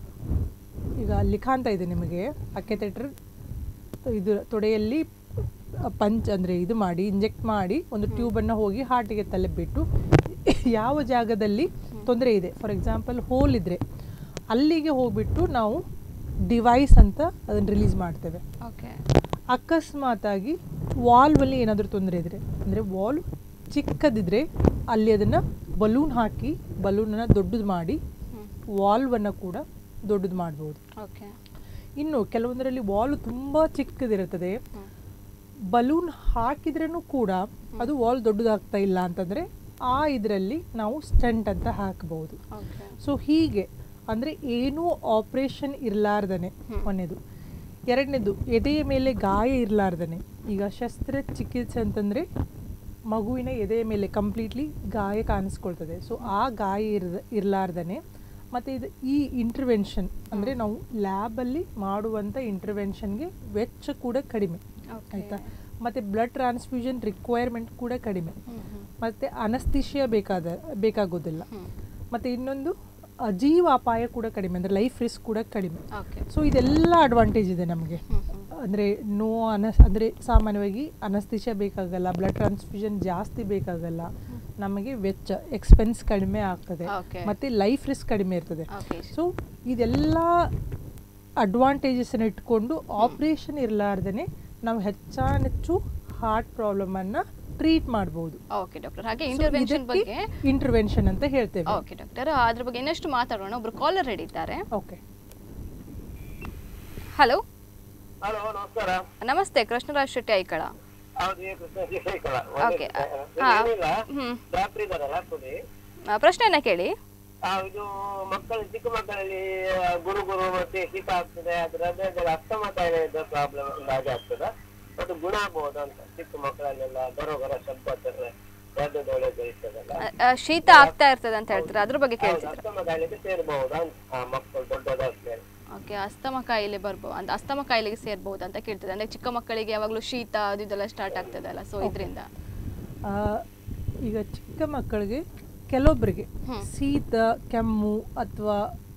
ಈಗ ಅಲ್ಲಿ ಕಾಣ್ತಾ ಇದೆ ನಿಮಗೆ ಆ ಕೆಥೆಟರ್ ಇದು ತೊಡೆಯಲ್ಲಿ ಪಂಚ್ ಅಂದರೆ ಇದು ಮಾಡಿ ಇಂಜೆಕ್ಟ್ ಮಾಡಿ ಒಂದು ಟ್ಯೂಬನ್ನು ಹೋಗಿ ಹಾರ್ಟಿಗೆ ತಲುಪಿಬಿಟ್ಟು ಯಾವ ಜಾಗದಲ್ಲಿ ತೊಂದರೆ ಇದೆ ಫಾರ್ ಎಕ್ಸಾಂಪಲ್ ಹೋಲ್ ಇದ್ದರೆ ಅಲ್ಲಿಗೆ ಹೋಗ್ಬಿಟ್ಟು ನಾವು ಡಿವೈಸ್ ಅಂತ ಅದನ್ನು ರಿಲೀಸ್ ಮಾಡ್ತೇವೆ ಓಕೆ ಅಕಸ್ಮಾತಾಗಿ ವಾಲ್ವಲ್ಲಿ ಏನಾದರೂ ತೊಂದರೆ ಇದ್ದರೆ ಅಂದರೆ ವಾಲ್ವ್ ಚಿಕ್ಕದಿದ್ರೆ ಅಲ್ಲಿ ಅದನ್ನು ಬಲೂನ್ ಹಾಕಿ ಬಲೂನನ್ನು ದೊಡ್ಡದು ಮಾಡಿ ವಾಲ್ವನ್ನು ಕೂಡ ದೊಡ್ಡದು ಮಾಡ್ಬೋದು ಓಕೆ ಇನ್ನು ಕೆಲವೊಂದರಲ್ಲಿ ವಾಲ್ ತುಂಬ ಚಿಕ್ಕದಿರುತ್ತದೆ ಬಲೂನ್ ಹಾಕಿದ್ರೂ ಕೂಡ ಅದು ವಾಲ್ ದೊಡ್ಡದಾಗ್ತಾ ಇಲ್ಲ ಅಂತಂದರೆ ಆ ಇದರಲ್ಲಿ ನಾವು ಸ್ಟಂಟ್ ಅಂತ ಹಾಕಬಹುದು ಓಕೆ ಸೊ ಹೀಗೆ ಅಂದರೆ ಏನೂ ಆಪ್ರೇಷನ್ ಇರಲಾರ್ದನೆ ಒಂದನೇದು ಎರಡನೇದು ಎದೆಯ ಮೇಲೆ ಗಾಯ ಇರಲಾರ್ದನೆ ಈಗ ಶಸ್ತ್ರಚಿಕಿತ್ಸೆ ಅಂತಂದರೆ ಮಗುವಿನ ಎದೆಯ ಮೇಲೆ ಕಂಪ್ಲೀಟ್ಲಿ ಗಾಯ ಕಾಣಿಸ್ಕೊಳ್ತದೆ ಸೊ ಆ ಗಾಯ ಇರದ ಇರಲಾರ್ದನೆ ಮತ್ತು ಇದು ಈ ಇಂಟರ್ವೆನ್ಷನ್ ಅಂದರೆ ನಾವು ಲ್ಯಾಬಲ್ಲಿ ಮಾಡುವಂಥ ಇಂಟರ್ವೆನ್ಷನ್ಗೆ ವೆಚ್ಚ ಕೂಡ ಕಡಿಮೆ ಓಕೆ ಆಯಿತಾ ಮತ್ತು ಬ್ಲಡ್ ಟ್ರಾನ್ಸ್ಫ್ಯೂಷನ್ ರಿಕ್ವೈರ್ಮೆಂಟ್ ಕೂಡ ಕಡಿಮೆ ಮತ್ತು ಅನಸ್ತಿಷಿಯ ಬೇಕಾದ ಬೇಕಾಗೋದಿಲ್ಲ ಮತ್ತು ಇನ್ನೊಂದು ಆ, ಜೀವ ಅಪಾಯ ಕೂಡ ಕಡಿಮೆ ಅಂದರೆ ಲೈಫ್ ರಿಸ್ಕ್ ಕೂಡ ಕಡಿಮೆ ಓಕೆ ಸೊ ಇದೆಲ್ಲ ಅಡ್ವಾಂಟೇಜ್ ಇದೆ ನಮಗೆ ಅಂದರೆ ನೋ ಅನಸ್ ಅಂದರೆ ಸಾಮಾನ್ಯವಾಗಿ ಅನಸ್ತಿಷ ಬೇಕಾಗಲ್ಲ ಬ್ಲಡ್ ಟ್ರಾನ್ಸ್ಫ್ಯೂಷನ್ ಜಾಸ್ತಿ ಬೇಕಾಗಲ್ಲ ನಮಗೆ ವೆಚ್ಚ ಎಕ್ಸ್ಪೆನ್ಸ್ ಕಡಿಮೆ ಆಗ್ತದೆ Okay. ಮತ್ತು ಲೈಫ್ ರಿಸ್ಕ್ ಕಡಿಮೆ ಇರ್ತದೆ ಓಕೆ ಸೊ ಇದೆಲ್ಲ ಅಡ್ವಾಂಟೇಜಸ್ನ ಇಟ್ಕೊಂಡು ಆಪ್ರೇಷನ್ ಇರಲಾರ್ದೇ ನಾವು ಹೆಚ್ಚಾನೆಚ್ಚು ಹಾರ್ಟ್ ಪ್ರಾಬ್ಲಮನ್ನು ಟ್ರೀಟ್ ಮಾಡ್ಬೋದು ಓಕೆ ಡಾಕ್ಟರ್ ಹಾಗೆ ಇಂಟರ್ವೆನ್ಷನ್ ಬಗ್ಗೆ ಇಂಟರ್ವೆನ್ಷನ್ ಅಂತ ಹೇಳ್ತೇವೆ ಓಕೆ ಡಾಕ್ಟರ್ ಅದ್ರ ಬಗ್ಗೆ ಇನ್ನಷ್ಟು ಮಾತಾಡೋಣ ಒಬ್ರು ಕಾಲರ್ ಇದ್ದಾರೆ ಓಕೆ ಹಲೋ ಹಲೋ ನಮಸ್ಕಾರ ನಮಸ್ತೆ ಕೃಷ್ಣರಾಜ್ ಶೆಟ್ಟಿ ಐಕಳ ಹೌದು ಈ ಕೃಷ್ಣ ಶ್ರೀಕಲ Okay. ಹಾ. ಏನಿಲ್ಲ ಹ್ಮ್ ಡಾಕ್ಟರ್ ಇದಾರಲ್ಲ ಕುಡಿ ಆ, ಪ್ರಶ್ನೆಯನ್ನ ಕೇಳಿ ಆ, ಇದು ಮಕ್ಕಳು ಚಿಕ್ಕ ಮಕ್ಕಳಲ್ಲಿ ಆ, ಗುರು ಗುರು ಮತ್ತೆ ಶೀತ ಆಗ್ತದೆ ಅದ್ರ ಹೃದಯದಲ್ಲಿ ಅಸ್ತಮ ಕಾಯಿಲೆ ಇದ್ದ ಪ್ರಾಬ್ಲಮ್ ಹಾಗೆ ಆಗ್ತದ ಅದು ಗುಣ ಆಗ್ಬೋದು ಅಂತ ಚಿಕ್ಕ ಮಕ್ಕಳಲ್ಲೆಲ್ಲ ಗರ ಗರ ಶಬ್ದ ಆಗ್ತದೆ ದೊಡ್ಡದೊಳೆ ಇರ್ತದಲ್ಲ ಆ, ಆ, ಶೀತ ಆಗ್ತಾ ಇರ್ತದೆ ಅಂತ ಹೇಳ್ತಾರೆ ಅದ್ರ ಬಗ್ಗೆ ಹೌದು ಕೇಳ್ತಿದ್ರು ಅಸ್ತಮ ಕಾಯಿಲೆಗೆ ಸೇರ್ಬಹುದಾ ಅಂತ ಆ, ಮಕ್ಕಳು ದೊಡ್ಡದಾದ್ಮೇಲೆ ಓಕೆ ಅಸ್ತಮ ಕಾಯಿಲೆ ಬರ್ಬೋದು ಅಂತ ಅಸ್ತಮ ಕಾಯಿಲೆಗೆ ಸೇರ್ಬೋದು ಅಂತ ಕೇಳ್ತದೆ ಅಂದ್ರೆ ಚಿಕ್ಕ ಮಕ್ಕಳಿಗೆ ಯಾವಾಗಲೂ ಶೀತ ಅದು ಇದೆಲ್ಲ ಸ್ಟಾರ್ಟ್ ಆಗ್ತದಲ್ಲ ಸೊ ಇದರಿಂದ ಆ, ಈಗ ಚಿಕ್ಕ ಮಕ್ಕಳಿಗೆ ಕೆಲವೊಬ್ಬರಿಗೆ ಶೀತ ಕೆಮ್ಮು ಅಥವಾ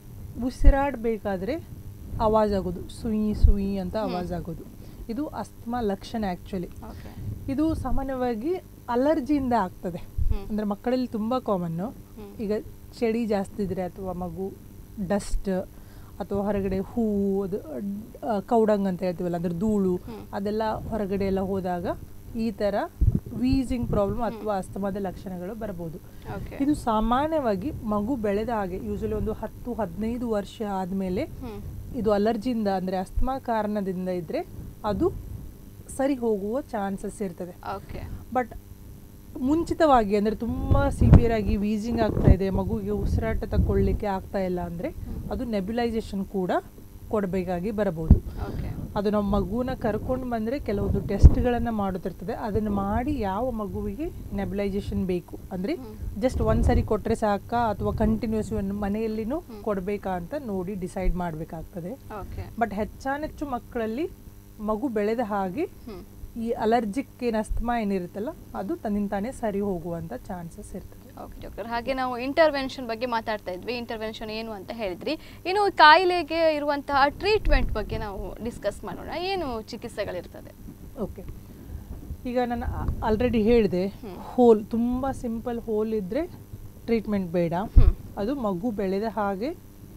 ಉಸಿರಾಡಬೇಕಾದ್ರೆ ಆವಾಜ್ ಆಗೋದು ಸುಯಿ ಸುಯಿ ಅಂತ ಆವಾಜ್ ಆಗೋದು ಇದು ಅಸ್ತಮಾ ಲಕ್ಷಣ ಆ್ಯಕ್ಚುಲಿ ಓಕೆ ಇದು ಸಾಮಾನ್ಯವಾಗಿ ಅಲರ್ಜಿಯಿಂದ ಆಗ್ತದೆ ಹ್ಮ್. ಅಂದರೆ ಮಕ್ಕಳಲ್ಲಿ ತುಂಬ ಕಾಮನ್ನು ಈಗ ಚಳಿ ಜಾಸ್ತಿ ಇದ್ರೆ ಅಥವಾ ಮಗು ಡಸ್ಟ್ ಅಥವಾ ಹೊರಗಡೆ ಹೂವು ಅದು ಆ, ಕೌಡಂಗ್ ಅಂತ ಹೇಳ್ತೀವಲ್ಲ ಅಂದ್ರೆ ಧೂಳು ಅದೆಲ್ಲ ಹೊರಗಡೆ ಎಲ್ಲ ಹೋದಾಗ ಈ ಥರ ವೀಸಿಂಗ್ ಪ್ರಾಬ್ಲಮ್ ಅಥವಾ ಅಸ್ತಮಾದ ಲಕ್ಷಣಗಳು ಬರಬಹುದು ಓಕೆ ಇದು ಸಾಮಾನ್ಯವಾಗಿ ಮಗು ಬೆಳೆದ ಹಾಗೆ ಯೂಶಲಿ ಒಂದು ಹತ್ತು ಹದಿನೈದು ವರ್ಷ ಆದಮೇಲೆ ಹ್ಮ್ ಇದು ಅಲರ್ಜಿಯಿಂದ ಅಂದರೆ ಅಸ್ತಮಾ ಕಾರಣದಿಂದ ಇದ್ದರೆ ಅದು ಸರಿ ಹೋಗುವ ಚಾನ್ಸಸ್ ಇರ್ತದೆ ಓಕೆ ಬಟ್ ಮುಂಚಿತವಾಗಿ ಅಂದರೆ ತುಂಬ ಸಿವಿಯರ್ ಆಗಿ ವೀಸಿಂಗ್ ಆಗ್ತಾ ಇದೆ ಮಗುವಿಗೆ ಉಸಿರಾಟ ತಗೊಳ್ಳಿಕ್ಕೆ ಆಗ್ತಾ ಇಲ್ಲ ಅಂದರೆ ಅದು ನೆಬ್ಯುಲೈಸೇಷನ್ ಕೂಡ ಕೊಡಬೇಕಾಗಿ ಬರಬಹುದು ಓಕೆ ಅದು ನಮ್ಮ ಮಗುನ ಕರ್ಕೊಂಡು ಬಂದರೆ ಕೆಲವೊಂದು ಟೆಸ್ಟ್ಗಳನ್ನು ಮಾಡೋದಿರ್ತದೆ ಅದನ್ನು ಮಾಡಿ ಯಾವ ಮಗುವಿಗೆ ನೆಬ್ಯುಲೈಸೇಷನ್ ಬೇಕು ಅಂದರೆ ಜಸ್ಟ್ ಒಂದು ಸರಿ ಕೊಟ್ಟರೆ ಸಾಕಾ ಅಥವಾ ಕಂಟಿನ್ಯೂಸ್ ಮನೆಯಲ್ಲಿನೂ ಕೊಡಬೇಕಾ ಅಂತ ನೋಡಿ ಡಿಸೈಡ್ ಮಾಡಬೇಕಾಗ್ತದೆ ಓಕೆ ಬಟ್ ಹೆಚ್ಚಾನೆಚ್ಚು ಮಕ್ಕಳಲ್ಲಿ ಮಗು ಬೆಳೆದ ಹಾಗೆ ಹ್ಮ್ ಈ ಅಲರ್ಜಿಕ್ ಏನು ಅಸ್ತಮಾ ಏನಿರುತ್ತಲ್ಲ ಅದು ತನ್ನಿಂತಾನೇ ಸರಿ ಹೋಗುವಂಥ ಚಾನ್ಸಸ್ ಇರ್ತದೆ ಓಕೆ ಡಾಕ್ಟರ್ ಹಾಗೆ ನಾವು ಇಂಟರ್ವೆನ್ಷನ್ ಬಗ್ಗೆ ಮಾತಾಡ್ತಾ ಇದ್ವಿ ಇಂಟರ್ವೆನ್ಷನ್ ಏನು ಅಂತ ಹೇಳಿದ್ರಿ ಇನ್ನು ಕಾಯಿಲೆಗೆ ಇರುವಂತಹ ಟ್ರೀಟ್ಮೆಂಟ್ ಬಗ್ಗೆ ನಾವು ಡಿಸ್ಕಸ್ ಮಾಡೋಣ ಏನು ಚಿಕಿತ್ಸೆಗಳಿರ್ತದೆ ಓಕೆ ಈಗ ನಾನು ಆಲ್ರೆಡಿ ಹೇಳಿದೆ ಹೋಲ್ ತುಂಬ ಸಿಂಪಲ್ ಹೋಲ್ ಇದ್ದರೆ ಟ್ರೀಟ್ಮೆಂಟ್ ಬೇಡ ಹ್ಮ್. ಅದು ಮಗು ಬೆಳೆದ ಹಾಗೆ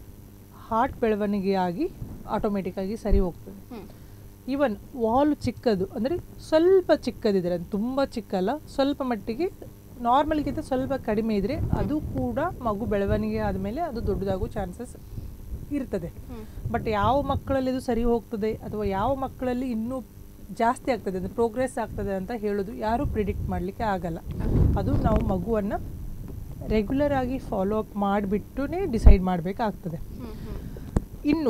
ಹಾರ್ಟ್ ಬೆಳವಣಿಗೆಯಾಗಿ ಆಟೋಮೆಟಿಕ್ಕಾಗಿ ಸರಿ ಹೋಗ್ತದೆ ಹ್ಮ್ ಈವನ್ ವಾಲ್ ಚಿಕ್ಕದು ಅಂದರೆ ಸ್ವಲ್ಪ ಚಿಕ್ಕದಿದ್ರೆ ಅದು ತುಂಬ ಚಿಕ್ಕಲ್ಲ ಸ್ವಲ್ಪ ಮಟ್ಟಿಗೆ ನಾರ್ಮಲ್ಗಿಂತ ಸ್ವಲ್ಪ ಕಡಿಮೆ ಇದ್ದರೆ ಅದು ಕೂಡ ಮಗು ಬೆಳವಣಿಗೆ ಆದಮೇಲೆ ಅದು ದೊಡ್ಡದಾಗೋ ಚಾನ್ಸಸ್ ಇರ್ತದೆ ಹ್ಮ್. ಬಟ್ ಯಾವ ಮಕ್ಕಳಲ್ಲಿ ಇದು ಸರಿ ಹೋಗ್ತದೆ ಅಥವಾ ಯಾವ ಮಕ್ಕಳಲ್ಲಿ ಇನ್ನೂ ಜಾಸ್ತಿ ಆಗ್ತದೆ ಅಂದರೆ ಪ್ರೋಗ್ರೆಸ್ ಆಗ್ತದೆ ಅಂತ ಹೇಳೋದು ಯಾರೂ ಪ್ರಿಡಿಕ್ಟ್ ಮಾಡಲಿಕ್ಕೆ ಆಗಲ್ಲ ಅದು ನಾವು ಮಗುವನ್ನು ರೆಗ್ಯುಲರ್ ಆಗಿ ಫಾಲೋ ಅಪ್ ಮಾಡಿಬಿಟ್ಟೇ ಡಿಸೈಡ್ ಮಾಡಬೇಕಾಗ್ತದೆ ಹ್ಮ್ ಹ್ಮ್ ಇನ್ನು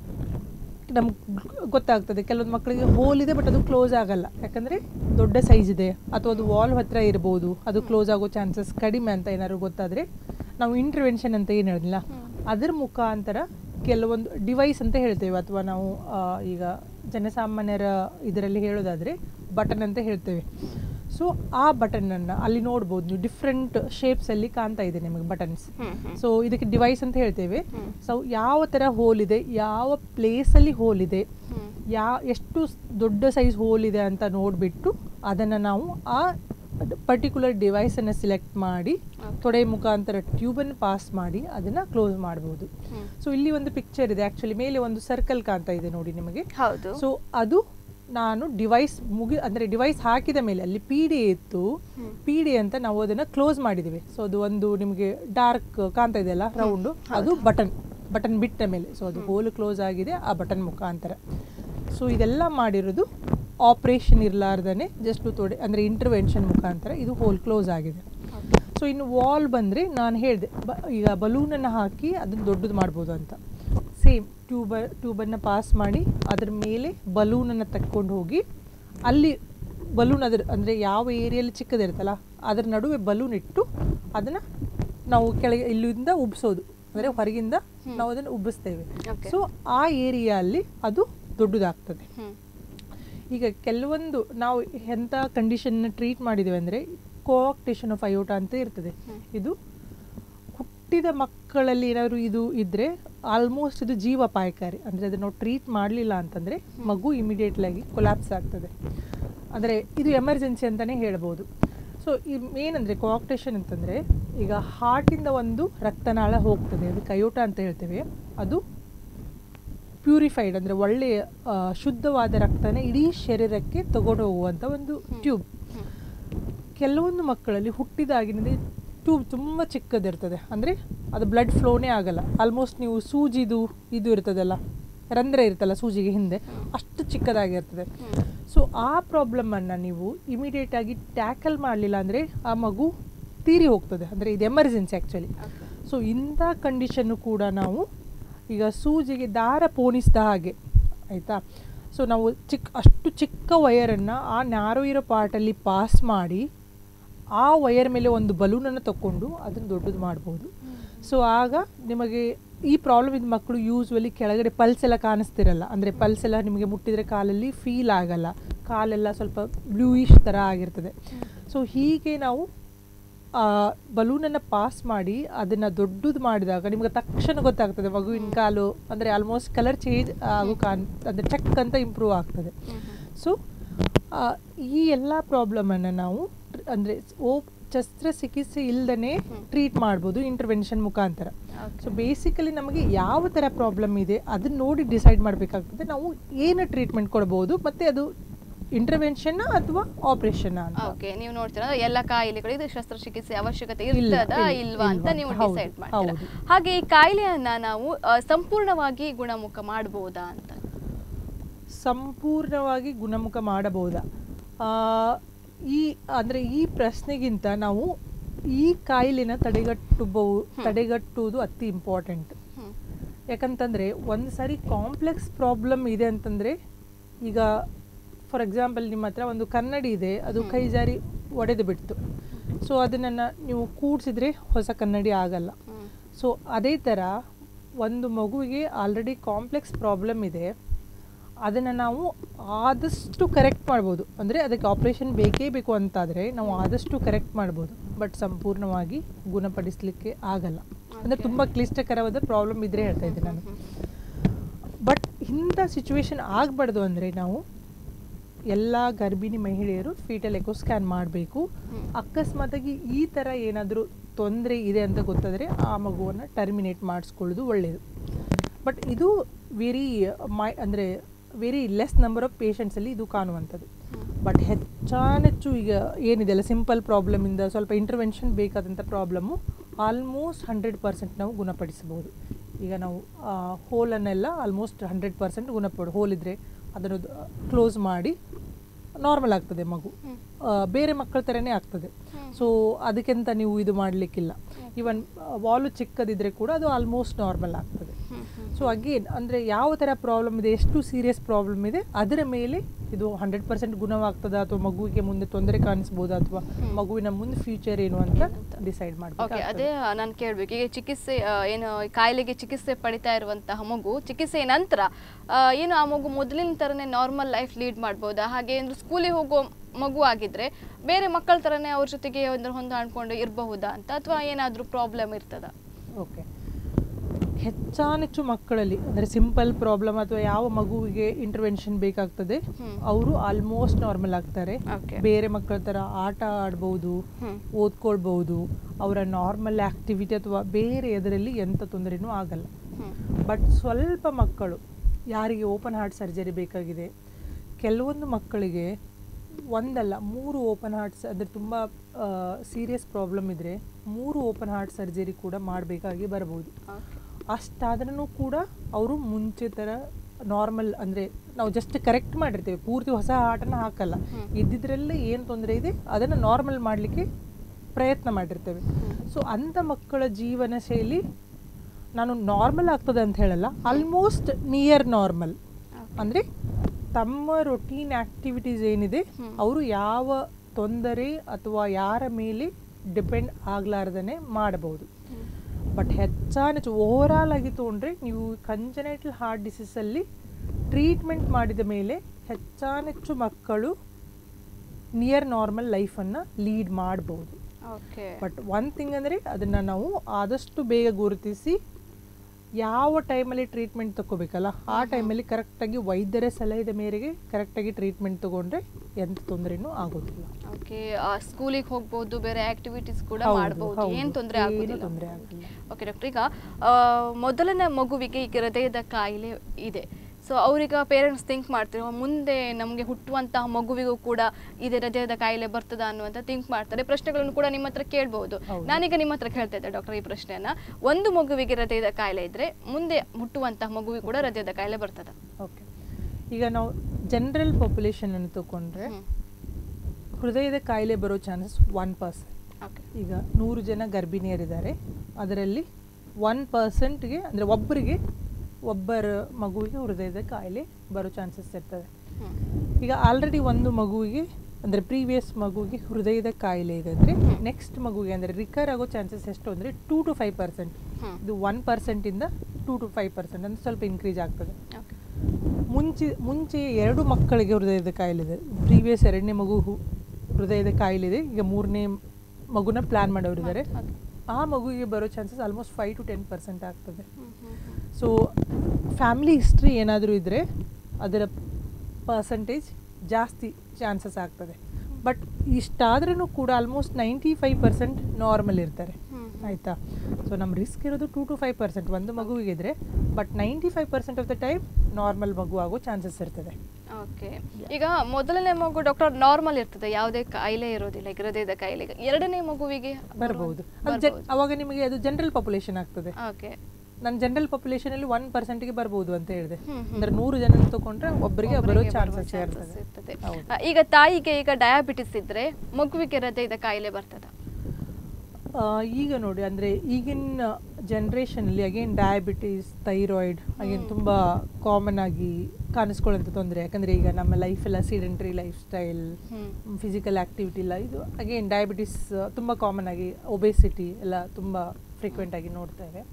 ನಮ್ಗೆ ಗೊತ್ತಾಗ್ತದೆ ಕೆಲವೊಂದು ಮಕ್ಕಳಿಗೆ ಹೋಲ್ ಇದೆ ಬಟ್ ಅದು ಕ್ಲೋಸ್ ಆಗಲ್ಲ ಯಾಕಂದರೆ ದೊಡ್ಡ ಸೈಜ್ ಇದೆ ಅಥವಾ ಅದು ವಾಲ್ ಹತ್ರ ಇರ್ಬೋದು ಅದು ಕ್ಲೋಸ್ ಆಗೋ ಚಾನ್ಸಸ್ ಕಡಿಮೆ ಅಂತ ಏನಾದ್ರು ಗೊತ್ತಾದರೆ ನಾವು ಇಂಟರ್ವೆನ್ಷನ್ ಅಂತ ಏನು ಹೇಳಿಲ್ಲ ಅದರ ಮುಖಾಂತರ ಕೆಲವೊಂದು ಡಿವೈಸ್ ಅಂತ ಹೇಳ್ತೇವೆ ಅಥವಾ ನಾವು ಆ, ಈಗ ಜನಸಾಮಾನ್ಯರ ಇದರಲ್ಲಿ ಹೇಳೋದಾದರೆ ಬಟನ್ ಅಂತ ಹೇಳ್ತೇವೆ ಸೊ ಆ ಬಟನನ್ನು ಅಲ್ಲಿ ನೋಡ್ಬೋದು ನೀವು ಡಿಫ್ರೆಂಟ್ ಶೇಪ್ಸಲ್ಲಿ ಕಾಣ್ತಾ ಇದೆ ನಿಮಗೆ ಬಟನ್ಸ್ ಹ್ಮ್ ಹ್ಮ್ ಸೊ ಇದಕ್ಕೆ ಡಿವೈಸ್ ಅಂತ ಹೇಳ್ತೇವೆ ಸೊ ಯಾವ ಥರ ಹೋಲ್ ಇದೆ ಯಾವ ಪ್ಲೇಸಲ್ಲಿ ಹೋಲ್ ಇದೆ ಹ್ಮ್ ಯಾ ಎಷ್ಟು ಸ್- ದೊಡ್ಡ ಸೈಜ್ ಹೋಲ್ ಇದೆ ಅಂತ ನೋಡಿಬಿಟ್ಟು ಅದನ್ನು ನಾವು ಆ ಪರ್ಟಿಕ್ಯುಲರ್ ಡಿವೈಸನ್ನು ಸಿಲೆಕ್ಟ್ ಮಾಡಿ ತೊಡೆ ಮುಖಾಂತರ ಟ್ಯೂಬನ್ನು ಪಾಸ್ ಮಾಡಿ ಅದನ್ನು ಕ್ಲೋಸ್ ಮಾಡ್ಬೋದು ಹ್ಮ್. ಸೊ ಇಲ್ಲಿ ಒಂದು ಪಿಕ್ಚರ್ ಇದೆ ಆ್ಯಕ್ಚುಲಿ ಮೇಲೆ ಒಂದು ಸರ್ಕಲ್ ಕಾಣ್ತಾ ಇದೆ ನೋಡಿ ನಿಮಗೆ ಹೌದು ಸೊ ಅದು ನಾನು ಡಿವೈಸ್ ಮುಗಿ ಅಂದರೆ ಡಿವೈಸ್ ಹಾಕಿದ ಮೇಲೆ ಅಲ್ಲಿ ಪಿ ಡಿ ಇತ್ತು ಪಿ ಡಿ ಅಂತ ನಾವು ಅದನ್ನು ಕ್ಲೋಸ್ ಮಾಡಿದ್ದೀವಿ ಸೊ ಅದು ಒಂದು ನಿಮಗೆ ಡಾರ್ಕ್ ಕಾಣ್ತಾ ಇದೆಯಲ್ಲ ರೌಂಡು ಅದು ಬಟನ್ ಬಟನ್ ಬಿಟ್ಟ ಮೇಲೆ ಸೊ ಅದು ಹೋಲ್ ಕ್ಲೋಸ್ ಆಗಿದೆ ಆ ಬಟನ್ ಮುಖಾಂತರ ಸೊ ಇದೆಲ್ಲ ಮಾಡಿರೋದು ಆಪ್ರೇಷನ್ ಇರಲಾರ್ದೇ ಜಸ್ಟ್ ತೊಡೆ ಅಂದರೆ ಇಂಟರ್ವೆನ್ಷನ್ ಮುಖಾಂತರ ಇದು ಹೋಲ್ ಕ್ಲೋಸ್ ಆಗಿದೆ ಸೊ ಇನ್ನು ವಾಲ್ ಬಂದರೆ ನಾನು ಹೇಳಿದೆ ಬ ಈಗ ಬಲೂನನ್ನು ಹಾಕಿ ಅದನ್ನು ದೊಡ್ಡದು ಮಾಡ್ಬೋದು ಅಂತ ಸೇಮ್ ಟ್ಯೂಬ ಟ್ಯೂಬನ್ನು ಪಾಸ್ ಮಾಡಿ ಅದ್ರ ಮೇಲೆ ಬಲೂನನ್ನು ತಕ್ಕೊಂಡು ಹೋಗಿ ಅಲ್ಲಿ ಬಲೂನ್ ಅದ್ರ ಅಂದರೆ ಯಾವ ಏರಿಯಲ್ಲಿ ಚಿಕ್ಕದಿರುತ್ತಲ್ಲ ಅದರ ನಡುವೆ ಬಲೂನ್ ಇಟ್ಟು ಅದನ್ನು ನಾವು ಕೆಳಗೆ ಇಲ್ಲಿಂದ ಉಬ್ಬಿಸೋದು ಅಂದರೆ ಹೊರಗಿಂದ ನಾವು ಅದನ್ನು ಉಬ್ಬಿಸ್ತೇವೆ Okay. ಸೊ ಆ ಏರಿಯಲ್ಲಿ ಅದು ದೊಡ್ಡದಾಗ್ತದೆ ಹ್ಮ್ ಈಗ ಕೆಲವೊಂದು ನಾವು ಎಂಥ ಕಂಡೀಷನ್ನ ಟ್ರೀಟ್ ಮಾಡಿದ್ದೇವೆ ಅಂದರೆ ಕೋಆಕ್ಟೇಷನ್ ಆಫ್ ಅಯೋಟ ಅಂತ ಇರ್ತದೆ ಇದು ಹುಟ್ಟಿದ ಮಕ್ಕಳಲ್ಲಿ ಏನಾದ್ರು ಇದು ಇದ್ದರೆ ಆಲ್ಮೋಸ್ಟ್ ಇದು ಜೀವಪಾಯಕಾರಿ ಅಂದರೆ ಅದನ್ನು ನಾವು ಟ್ರೀಟ್ ಮಾಡಲಿಲ್ಲ ಅಂತಂದರೆ ಮಗು ಇಮಿಡಿಯೇಟ್ಲಾಗಿ ಕೊಲ್ಯಾಪ್ಸ್ ಆಗ್ತದೆ ಅಂದರೆ ಇದು ಎಮರ್ಜೆನ್ಸಿ ಅಂತಲೇ ಹೇಳ್ಬೋದು ಸೊ ಈ ಏನಂದರೆ ಕೋಆಕ್ಟೇಷನ್ ಅಂತಂದರೆ ಈಗ ಹಾರ್ಟಿಂದ ಒಂದು ರಕ್ತನಾಳ ಹೋಗ್ತದೆ ಅದು ಕಯೋಟ ಅಂತ ಹೇಳ್ತೇವೆ ಅದು ಪ್ಯೂರಿಫೈಡ್ ಅಂದರೆ ಒಳ್ಳೆಯ ಆ, ಶುದ್ಧವಾದ ರಕ್ತನ ಇಡೀ ಶರೀರಕ್ಕೆ ತಗೊಂಡು ಹೋಗುವಂಥ ಒಂದು ಟ್ಯೂಬ್ ಕೆಲವೊಂದು ಮಕ್ಕಳಲ್ಲಿ ಹುಟ್ಟಿದಾಗಿನಿಂದ ಟ್ಯೂಬ್ ತುಂಬ ಚಿಕ್ಕದಿರ್ತದೆ ಅಂದರೆ ಅದು ಬ್ಲಡ್ ಫ್ಲೋನೇ ಆಗಲ್ಲ ಆಲ್ಮೋಸ್ಟ್ ನೀವು ಸೂಜಿದು ಇದು ಇರ್ತದಲ್ಲ ರಂಧ್ರ ಇರುತ್ತಲ್ಲ ಸೂಜಿಗೆ ಹಿಂದೆ ಅಷ್ಟು ಚಿಕ್ಕದಾಗಿರ್ತದೆ ಸೊ ಆ ಪ್ರಾಬ್ಲಮನ್ನು ನೀವು ಇಮಿಡಿಯೇಟಾಗಿ ಟ್ಯಾಕಲ್ ಮಾಡಲಿಲ್ಲ ಅಂದರೆ ಆ ಮಗು ತೀರಿ ಹೋಗ್ತದೆ ಅಂದರೆ ಇದು ಎಮರ್ಜೆನ್ಸಿ ಆ್ಯಕ್ಚುಲಿ ಸೊ ಇಂಥ ಕಂಡೀಷನ್ನು ಕೂಡ ನಾವು ಈಗ ಸೂಜಿಗೆ ದಾರ ಪೋಣಿಸಿದ ಹಾಗೆ ಆಯಿತಾ ಸೊ ನಾವು ಚಿಕ್ಕ ಅಷ್ಟು ಚಿಕ್ಕ ವಯರನ್ನು ಆ ನ್ಯಾರೋ ಇರೋ ಪಾರ್ಟಲ್ಲಿ ಪಾಸ್ ಮಾಡಿ ಆ ವಯರ್ ಮೇಲೆ ಒಂದು ಬಲೂನನ್ನು ತಗೊಂಡು ಅದನ್ನು ದೊಡ್ಡದು ಮಾಡ್ಬೋದು ಸೊ ಆಗ ನಿಮಗೆ ಈ ಪ್ರಾಬ್ಲಮ್ ಇದ್ದ ಮಕ್ಕಳು ಯೂಸ್ವಲಿ ಕೆಳಗಡೆ ಪಲ್ಸ್ ಎಲ್ಲ ಕಾಣಿಸ್ತಿರಲ್ಲ ಅಂದರೆ ಪಲ್ಸ್ ಎಲ್ಲ ನಿಮಗೆ ಮುಟ್ಟಿದರೆ ಕಾಲಲ್ಲಿ ಫೀಲ್ ಆಗಲ್ಲ ಕಾಲೆಲ್ಲ ಸ್ವಲ್ಪ ಬ್ಲೂಯಿಶ್ ಥರ ಆಗಿರ್ತದೆ ಸೊ ಹೀಗೆ ನಾವು ಬಲೂನನ್ನು ಪಾಸ್ ಮಾಡಿ ಅದನ್ನು ದೊಡ್ಡದು ಮಾಡಿದಾಗ ನಿಮಗೆ ತಕ್ಷಣ ಗೊತ್ತಾಗ್ತದೆ ಮಗುವಿನ ಕಾಲು ಅಂದರೆ ಆಲ್ಮೋಸ್ಟ್ ಕಲರ್ ಚೇಂಜ್ ಆಗೋ ಕಾನ್ ಅಂದರೆ ಚೆಕ್ ಅಂತ ಇಂಪ್ರೂವ್ ಆಗ್ತದೆ ಸೊ ಈ ಎಲ್ಲ ಪ್ರಾಬ್ಲಮನ್ನು ನಾವು ಅಂದರೆ ಓ ಶಸ್ತ್ರಚಿಕಿತ್ಸೆ ಇಲ್ಲದೇ ಟ್ರೀಟ್ ಮಾಡ್ಬೋದು ಇಂಟರ್ವೆನ್ಷನ್ ಮುಖಾಂತರ ಸೊ ಬೇಸಿಕಲಿ ನಮಗೆ ಯಾವ ಥರ ಪ್ರಾಬ್ಲಮ್ ಇದೆ ಅದನ್ನ ನೋಡಿ ಡಿಸೈಡ್ ಮಾಡಬೇಕಾಗ್ತದೆ ನಾವು ಏನು ಟ್ರೀಟ್ಮೆಂಟ್ ಕೊಡ್ಬೋದು ಮತ್ತು ಅದು ಇಂಟರ್ವೆನ್ಷನ್ ಅಥವಾ ಆಪರೇಷನ್ ಅಂತ ಓಕೆ ನೀವು ನೋಡ್ತೀರಾ ಅಂದ್ರೆ ಎಲ್ಲ ಕಾಯಿಲೆಗಳು ಇದು ಶಸ್ತ್ರಚಿಕಿತ್ಸೆ ಅವಶ್ಯಕತೆ ಇಲ್ಲ, ಇರ್ತದ ಇಲ್ಲ, ಇಲ್ವಾ ಅಂತ ಇಲ್ವಾ, ನೀವು ಹೌದು, ಡಿಸೈಡ್ ಮಾಡ್ತೀರಾ ಹೌದು. ಹಾಗೆ ಈ ಕಾಯಿಲೆಯನ್ನ ನಾವು ಆ, ಸಂಪೂರ್ಣವಾಗಿ ಗುಣಮುಖ ಮಾಡಬಹುದಾ ಅಂತ ಸಂಪೂರ್ಣವಾಗಿ ಗುಣಮುಖ ಮಾಡಬಹುದಾ ಆ, ಈ ಅಂದರೆ ಈ ಪ್ರಶ್ನೆಗಿಂತ ನಾವು ಈ ಕಾಯಿಲೆನ ತಡೆಗಟ್ಟಬಹುದು ತಡೆಗಟ್ಟುವುದು ಅತಿ ಇಂಪಾರ್ಟೆಂಟ್ ಹ್ಮ್. ಯಾಕಂತಂದರೆ ಒಂದು ಸಾರಿ ಕಾಂಪ್ಲೆಕ್ಸ್ ಪ್ರಾಬ್ಲಮ್ ಇದೆ ಅಂತಂದರೆ ಈಗ ಫಾರ್ ಎಕ್ಸಾಂಪಲ್ ನಿಮ್ಮ ಹತ್ರ ಒಂದು ಕನ್ನಡಿ ಇದೆ ಅದು ಕೈ ಜಾರಿ ಒಡೆದು ಬಿಡ್ತು ಸೊ ಅದನ್ನು ನೀವು ಕೂಡಿಸಿದ್ರೆ ಹೊಸ ಕನ್ನಡಿ ಆಗಲ್ಲ ಹ್ಮ್. ಸೊ ಅದೇ ಥರ ಒಂದು ಮಗುವಿಗೆ ಆಲ್ರೆಡಿ ಕಾಂಪ್ಲೆಕ್ಸ್ ಪ್ರಾಬ್ಲಮ್ ಇದೆ ಅದನ್ನು ನಾವು ಆದಷ್ಟು ಕರೆಕ್ಟ್ ಮಾಡ್ಬೋದು ಅಂದರೆ ಅದಕ್ಕೆ ಆಪ್ರೇಷನ್ ಬೇಕೇ ಬೇಕು ಅಂತಾದರೆ ನಾವು ಆದಷ್ಟು ಕರೆಕ್ಟ್ ಮಾಡ್ಬೋದು ಬಟ್ ಸಂಪೂರ್ಣವಾಗಿ ಗುಣಪಡಿಸಲಿಕ್ಕೆ ಆಗಲ್ಲ ಅಂದರೆ ತುಂಬ ಕ್ಲಿಷ್ಟಕರವಾದ ಪ್ರಾಬ್ಲಮ್ ಇದ್ರೆ ಹೇಳ್ತಾ ಇದ್ದೆ ನಾನು ಬಟ್ ಇಂಥ ಸಿಚುವೇಶನ್ ಆಗಬಾರ್ದು ಅಂದರೆ ನಾವು ಎಲ್ಲ ಗರ್ಭಿಣಿ ಮಹಿಳೆಯರು ಫೀಟಲ್ ಎಕೋ ಸ್ಕ್ಯಾನ್ ಮಾಡಬೇಕು ಅಕಸ್ಮಾತಾಗಿ ಈ ಥರ ಏನಾದರೂ ತೊಂದರೆ ಇದೆ ಅಂತ ಗೊತ್ತಾದರೆ ಆ ಮಗುವನ್ನು ಟರ್ಮಿನೇಟ್ ಮಾಡಿಸ್ಕೊಳ್ಳೋದು ಒಳ್ಳೆಯದು ಬಟ್ ಇದು ವೆರಿ ಮೈ ಅಂದರೆ ವೆರಿ ಲೆಸ್ ನಂಬರ್ ಆಫ್ ಪೇಷಂಟ್ಸಲ್ಲಿ ಇದು ಕಾಣುವಂಥದ್ದು ಬಟ್ ಹೆಚ್ಚಾನೆಚ್ಚು ಈಗ ಏನಿದೆ ಅಲ್ಲ ಸಿಂಪಲ್ ಪ್ರಾಬ್ಲಮಿಂದ ಸ್ವಲ್ಪ ಇಂಟರ್ವೆನ್ಷನ್ ಬೇಕಾದಂಥ ಪ್ರಾಬ್ಲಮ್ಮು ಆಲ್ಮೋಸ್ಟ್ ಹಂಡ್ರೆಡ್ ಪರ್ಸೆಂಟ್ ನಾವು ಗುಣಪಡಿಸಬಹುದು ಈಗ ನಾವು ಹೋಲನ್ನೆಲ್ಲ ಆಲ್ಮೋಸ್ಟ್ ಹಂಡ್ರೆಡ್ ಪರ್ಸೆಂಟ್ ಗುಣಪಡ ಹೋಲ್ ಇದ್ದರೆ ಅದನ್ನು ಕ್ಲೋಸ್ ಮಾಡಿ ನಾರ್ಮಲ್ ಆಗ್ತದೆ ಮಗು ಆ, ಬೇರೆ ಮಕ್ಕಳ ಥರನೇ ಆಗ್ತದೆ ಸೊ ಅದಕ್ಕೆಂತ ನೀವು ಇದು ಮಾಡಲಿಕ್ಕಿಲ್ಲ ಈವನ್ ವಾಲು ಚಿಕ್ಕದಿದ್ರೆ ಕೂಡ ಅದು ಆಲ್ಮೋಸ್ಟ್ ನಾರ್ಮಲ್ ಆಗ್ತದೆ ಸೊ ಅಗೇನ್ ಅಂದರೆ ಯಾವ ಥರ ಪ್ರಾಬ್ಲಮ್ ಇದೆ ಎಷ್ಟು ಸೀರಿಯಸ್ ಪ್ರಾಬ್ಲಮ್ ಇದೆ ಅದರ ಮೇಲೆ ಇದು ಹಂಡ್ರೆಡ್ ಪರ್ಸೆಂಟ್ ಗುಣವಾಗ್ತದ ಅಥವಾ ಮಗುವಿಗೆ ಮುಂದೆ ತೊಂದರೆ ಕಾಣಿಸ್ಬೋದಾ ಅಥವಾ ಮಗುವಿನ ಮುಂದೆ ಫ್ಯೂಚರ್ ಏನು ಅಂತ ಡಿಸೈಡ್ ಓಕೆ ಮಾಡಬೇಕು ಅದೇ ನಾನು ಕೇಳ್ಬೇಕು ಈಗ ಚಿಕಿತ್ಸೆ ಆ, ಏನು ಈ ಕಾಯಿಲೆಗೆ ಚಿಕಿತ್ಸೆ ಪಡಿತಾ ಇರುವಂತಹ ಮಗು ಚಿಕಿತ್ಸೆಯ ನಂತರ ಆ, ಏನು ಆ ಮಗು ಮೊದಲಿನ ಥರನೇ ನಾರ್ಮಲ್ ಲೈಫ್ ಲೀಡ್ ಮಾಡ್ಬೋದಾ ಹಾಗೆ ಅಂದ್ರೆ ಸ್ಕೂಲಿಗೆ ಹೋಗೋ ಮಗು ಆಗಿದ್ರೆ ಬೇರೆ ಮಕ್ಕಳ ಥರನೇ ಅವ್ರ ಜೊತೆಗೆ ಒಂದು ಹೊಂದಾಣಿಕೊಂಡು ಇರಬಹುದಾ ಅಂತ ಅಥವಾ ಏನಾದರೂ ಪ್ರಾಬ್ಲಮ್ ಇರ್ತದ ಓಕೆ ಹೆಚ್ಚಾನೆಚ್ಚು ಮಕ್ಕಳಲ್ಲಿ ಅಂದರೆ ಸಿಂಪಲ್ ಪ್ರಾಬ್ಲಮ್ ಅಥವಾ ಯಾವ ಮಗುವಿಗೆ ಇಂಟರ್ವೆನ್ಷನ್ ಬೇಕಾಗ್ತದೆ ಹ್ಮ್. ಅವರು ಆಲ್ಮೋಸ್ಟ್ ನಾರ್ಮಲ್ ಆಗ್ತಾರೆ ಓಕೆ ಬೇರೆ ಮಕ್ಕಳ ಥರ ಆಟ ಆಡ್ಬೋದು ಹ್ಮ್. ಓದ್ಕೊಳ್ಬಹುದು ಅವರ ನಾರ್ಮಲ್ ಆ್ಯಕ್ಟಿವಿಟಿ ಅಥವಾ ಬೇರೆ ಅದರಲ್ಲಿ ಎಂಥ ತೊಂದರೆನೂ ಆಗಲ್ಲ ಹ್ಮ್. ಬಟ್ ಸ್ವಲ್ಪ ಮಕ್ಕಳು ಯಾರಿಗೆ ಓಪನ್ ಹಾರ್ಟ್ ಸರ್ಜರಿ ಬೇಕಾಗಿದೆ ಕೆಲವೊಂದು ಮಕ್ಕಳಿಗೆ ಒಂದಲ್ಲ ಮೂರು ಓಪನ್ ಹಾರ್ಟ್ಸ್ ಅಂದರೆ ತುಂಬ ಸೀರಿಯಸ್ ಪ್ರಾಬ್ಲಮ್ ಇದ್ದರೆ ಮೂರು ಓಪನ್ ಹಾರ್ಟ್ ಸರ್ಜರಿ ಕೂಡ ಮಾಡಬೇಕಾಗಿ ಬರಬಹುದು ಓಕೆ ಅಷ್ಟಾದ್ರೂ ಕೂಡ ಅವರು ಮುಂಚೆ ಥರ ನಾರ್ಮಲ್ ಅಂದರೆ ನಾವು ಜಸ್ಟ್ ಕರೆಕ್ಟ್ ಮಾಡಿರ್ತೇವೆ ಪೂರ್ತಿ ಹೊಸ ಹಾರ್ಟನ್ನು ಹಾಕಲ್ಲ ಇದ್ದಿದ್ರಲ್ಲೇ ಏನು ತೊಂದರೆ ಇದೆ ಅದನ್ನು ನಾರ್ಮಲ್ ಮಾಡಲಿಕ್ಕೆ ಪ್ರಯತ್ನ ಮಾಡಿರ್ತೇವೆ ಸೊ ಅಂಥ ಮಕ್ಕಳ ಜೀವನ ಶೈಲಿ ನಾನು ನಾರ್ಮಲ್ ಆಗ್ತದೆ ಅಂತ ಹೇಳಲ್ಲ ಆಲ್ಮೋಸ್ಟ್ ನಿಯರ್ ನಾರ್ಮಲ್ ಅಂದರೆ ತಮ್ಮ ರೊಟೀನ್ ಆ್ಯಕ್ಟಿವಿಟೀಸ್ ಏನಿದೆ ಅವರು ಯಾವ ತೊಂದರೆ ಅಥವಾ ಯಾರ ಮೇಲೆ ಡಿಪೆಂಡ್ ಆಗ್ಲಾರ್ದೇ ಮಾಡಬಹುದು ಬಟ್ ಹೆಚ್ಚಾನೆಚ್ಚು ಓವರಾಲ್ ಆಗಿ ತೊಗೊಂಡ್ರೆ ನೀವು ಕಂಜನೈಟಲ್ ಹಾರ್ಟ್ ಡಿಸೀಸಲ್ಲಿ ಟ್ರೀಟ್ಮೆಂಟ್ ಮಾಡಿದ ಮೇಲೆ ಹೆಚ್ಚಾನೆಚ್ಚು ಮಕ್ಕಳು ನಿಯರ್ ನಾರ್ಮಲ್ ಲೈಫನ್ನು ಲೀಡ್ ಮಾಡ್ಬೋದು ಓಕೆ ಬಟ್ ಒನ್ ಥಿಂಗ್ ಅಂದರೆ ಅದನ್ನು ನಾವು ಆದಷ್ಟು ಬೇಗ ಗುರುತಿಸಿ ಯಾವ ಟೈಮಲ್ಲಿ ಟ್ರೀಟ್ಮೆಂಟ್ ತಗೋಬೇಕಲ್ಲ ಆ ಟೈಮಲ್ಲಿ ಕರೆಕ್ಟಾಗಿ ವೈದ್ಯರ ಸಲಹೆದ ಮೇರೆಗೆ ಕರೆಕ್ಟಾಗಿ ಟ್ರೀಟ್ಮೆಂಟ್ ತಗೊಂಡ್ರೆ ಎಂಥ ತೊಂದರೆನೂ ಆಗೋದಿಲ್ಲ ಓಕೆ ಸ್ಕೂಲಿಗೆ ಹೋಗ್ಬೋದು ಬೇರೆ ಆಕ್ಟಿವಿಟೀಸ್ ಕೂಡ ಹೌದು, ಮಾಡಬಹುದು ಹೌದು. ಏನು ತೊಂದರೆ ಏನೂ ಆಗೋದಿಲ್ಲ ತೊಂದ್ರೆ ಆಗೋದಿಲ್ಲ. ಓಕೆ ಡಾಕ್ಟರ್ ಈಗ ಆ, ಮೊದಲನೇ ಮಗುವಿಗೆ ಈಗ ಹೃದಯದ ಕಾಯಿಲೆ ಇದೆ ಸೊ ಅವ್ರೀಗ ಪೇರೆಂಟ್ಸ್ ಥಿಂಕ್ ಮಾಡ್ತಾರೆ ಮುಂದೆ ನಮಗೆ ಹುಟ್ಟುವಂತಹ ಮಗುವಿಗೂ ಕೂಡ ಇದೇ ಹೃದಯದ ಕಾಯಿಲೆ ಬರ್ತದ ಅನ್ನುವಂತ ಥಿಂಕ್ ಮಾಡ್ತಾರೆ ಪ್ರಶ್ನೆಗಳನ್ನು ಕೂಡ ನಿಮ್ಮ ಹತ್ರ ಕೇಳ್ಬಹುದು ಹೌದು. ನಾನೀಗ ನಿಮ್ಮ ಹತ್ರ ಕೇಳ್ತಾ ಇದ್ದೆ ಡಾಕ್ಟರ್ ಈ ಪ್ರಶ್ನೆಯನ್ನ ಒಂದು ಮಗುವಿಗೆ ಹೃದಯದ ಕಾಯಿಲೆ ಇದ್ರೆ ಮುಂದೆ ಹುಟ್ಟುವಂತಹ ಮಗುವಿಗೆ ಕೂಡ ಹೃದಯದ ಕಾಯಿಲೆ ಬರ್ತದ ಓಕೆ ಈಗ ನಾವು ಜನರಲ್ ಪಾಪ್ಯುಲೇಷನ್ ಅನ್ನು ತಗೊಂಡ್ರೆ ಹ್ಮ್. ಹೃದಯದ ಕಾಯಿಲೆ ಬರೋ ಚಾನ್ಸಸ್ ಒನ್ ಪರ್ಸೆಂಟ್ ಓಕೆ ಈಗ ನೂರು ಜನ ಗರ್ಭಿಣಿಯರಿದ್ದಾರೆ ಅದರಲ್ಲಿ ಒನ್ ಪರ್ಸೆಂಟ್ಗೆ ಅಂದರೆ ಒಬ್ಬರಿಗೆ ಒಬ್ಬರ ಮಗುವಿಗೆ ಹೃದಯದ ಕಾಯಿಲೆ ಬರೋ ಚಾನ್ಸಸ್ ಇರ್ತದೆ ಹ್ಮ್. ಈಗ ಆಲ್ರೆಡಿ ಒಂದು ಮಗುವಿಗೆ ಅಂದರೆ ಪ್ರೀವಿಯಸ್ ಮಗುವಿಗೆ ಹೃದಯದ ಕಾಯಿಲೆ ಇದೆ ಅಂದರೆ ನೆಕ್ಸ್ಟ್ ಮಗುವಿಗೆ ಅಂದರೆ ರಿಕರ್ ಆಗೋ ಚಾನ್ಸಸ್ ಎಷ್ಟು ಅಂದರೆ two to five percent hmm. ಇದು ಒನ್ ಪರ್ಸೆಂಟಿಂದ ಟೂ ಟು ಫೈವ್ ಪರ್ಸೆಂಟ್ ಅಂದರೆ ಸ್ವಲ್ಪ ಇನ್ಕ್ರೀಸ್ ಆಗ್ತದೆ ಓಕೆ ಮುಂಚೆ ಮುಂಚೆ ಎರಡು ಮಕ್ಕಳಿಗೆ ಹೃದಯದ ಕಾಯಿಲೆ ಇದೆ ಪ್ರೀವಿಯಸ್ ಎರಡನೇ ಮಗು ಹು- ಹೃದಯದ ಕಾಯಿಲೆ ಇದೆ ಈಗ ಮೂರನೇ ಮಗುನ ಪ್ಲ್ಯಾನ್ ಮಾಡೋರಿದ್ದಾರೆ ಓಕೆ ಆ ಮಗುವಿಗೆ ಬರೋ chances almost five to ten percent ಆಗ್ತದೆ hmm hmm hmm. So family history ಏನಾದರೂ ಇದ್ದರೆ ಅದರ ಪರ್ಸಂಟೇಜ್ ಜಾಸ್ತಿ ಚಾನ್ಸಸ್ ಆಗ್ತದೆ ಬಟ್ ಇಷ್ಟಾದ್ರೂ ಕೂಡ almost ninety five percent normal ಇರ್ತಾರೆ ಹ್ಮ್. ಆಯಿತಾ ಸೊ ನಮ್ಮ ರಿಸ್ಕ್ ಇರೋದು ಟೂ ಟು ಫೈವ್ ಪರ್ಸೆಂಟ್ ಒಂದು ಮಗುವಿಗೆ ಇದ್ದರೆ but ninety five percent of the time normal ಮಗು ಆಗೋ ಚಾನ್ಸಸ್ ಇರ್ತದೆ ಓಕೆ ಈಗ ಮೊದಲನೇ ಮಗು ಡಾಕ್ಟರ್ ನಾರ್ಮಲ್ ಇರ್ತದೆ ಯಾವುದೇ ಕಾಯಿಲೆ ಇರೋದಿಲ್ಲ ಈಗ ಹೃದಯದ ಕಾಯಿಲೆ ಎರಡನೇ ಮಗುವಿಗೆ ಬರ್ಬೋದು ಅದು ಜನ್ ಅವಾಗ ನಿಮಗೆ ಅದು ಜನರಲ್ ಪಾಪ್ಯುಲೇಷನ್ ಆಗ್ತದೆ ಓಕೆ ನಾನು ಜನರಲ್ ಪಾಪ್ಯುಲೇಷನಲ್ಲಿ ಒನ್ ಪರ್ಸೆಂಟ್ಗೆ ಬರ್ಬೋದು ಅಂತ ಹೇಳಿದೆ ಹ್ಮ್, ಹ್ಮ್. ಅಂದ್ರೆ ನೂರು ಜನ ತಗೊಂಡ್ರೆ ಒಬ್ಬರಿಗೆ ಬರೋ ಚಾನ್ಸಸ್ ಇರ್ತದೆ ಇರ್ತದೆ ಹೌದು. ಆ, ಈಗ ತಾಯಿಗೆ ಈಗ ಡಯಾಬಿಟಿಸ್ ಇದ್ರೆ ಮಗುವಿಗೆ ಹೃದಯದ ಕಾಯಿಲೆ ಬರ್ತದ ಆ, ಈಗ ನೋಡಿ ಅಂದರೆ ಈಗಿನ ಜನ್ರೇಷನಲ್ಲಿ ಅಗೇನ್ ಡಯಾಬಿಟೀಸ್ ಥೈರಾಯ್ಡ್ ಅಗೇನ್ ತುಂಬ ಕಾಮನ್ ಆಗಿ ಕಾಣಿಸ್ಕೊಳ್ಳೋಂಥ ತೊಂದರೆ ಯಾಕಂದರೆ ಈಗ ನಮ್ಮ ಲೈಫ್ ಎಲ್ಲ sedentary lifestyle hmm physical activity ಇಲ್ಲ ಇದು ಅಗೇನ್ ಡಯಾಬಿಟಿಸ್ ತುಂಬ ಕಾಮನ್ ಆಗಿ ಒಬೆಸಿಟಿ ಎಲ್ಲ ತುಂಬ ಫ್ರೀಕ್ವೆಂಟ್ ಆಗಿ ನೋಡ್ತೇವೆ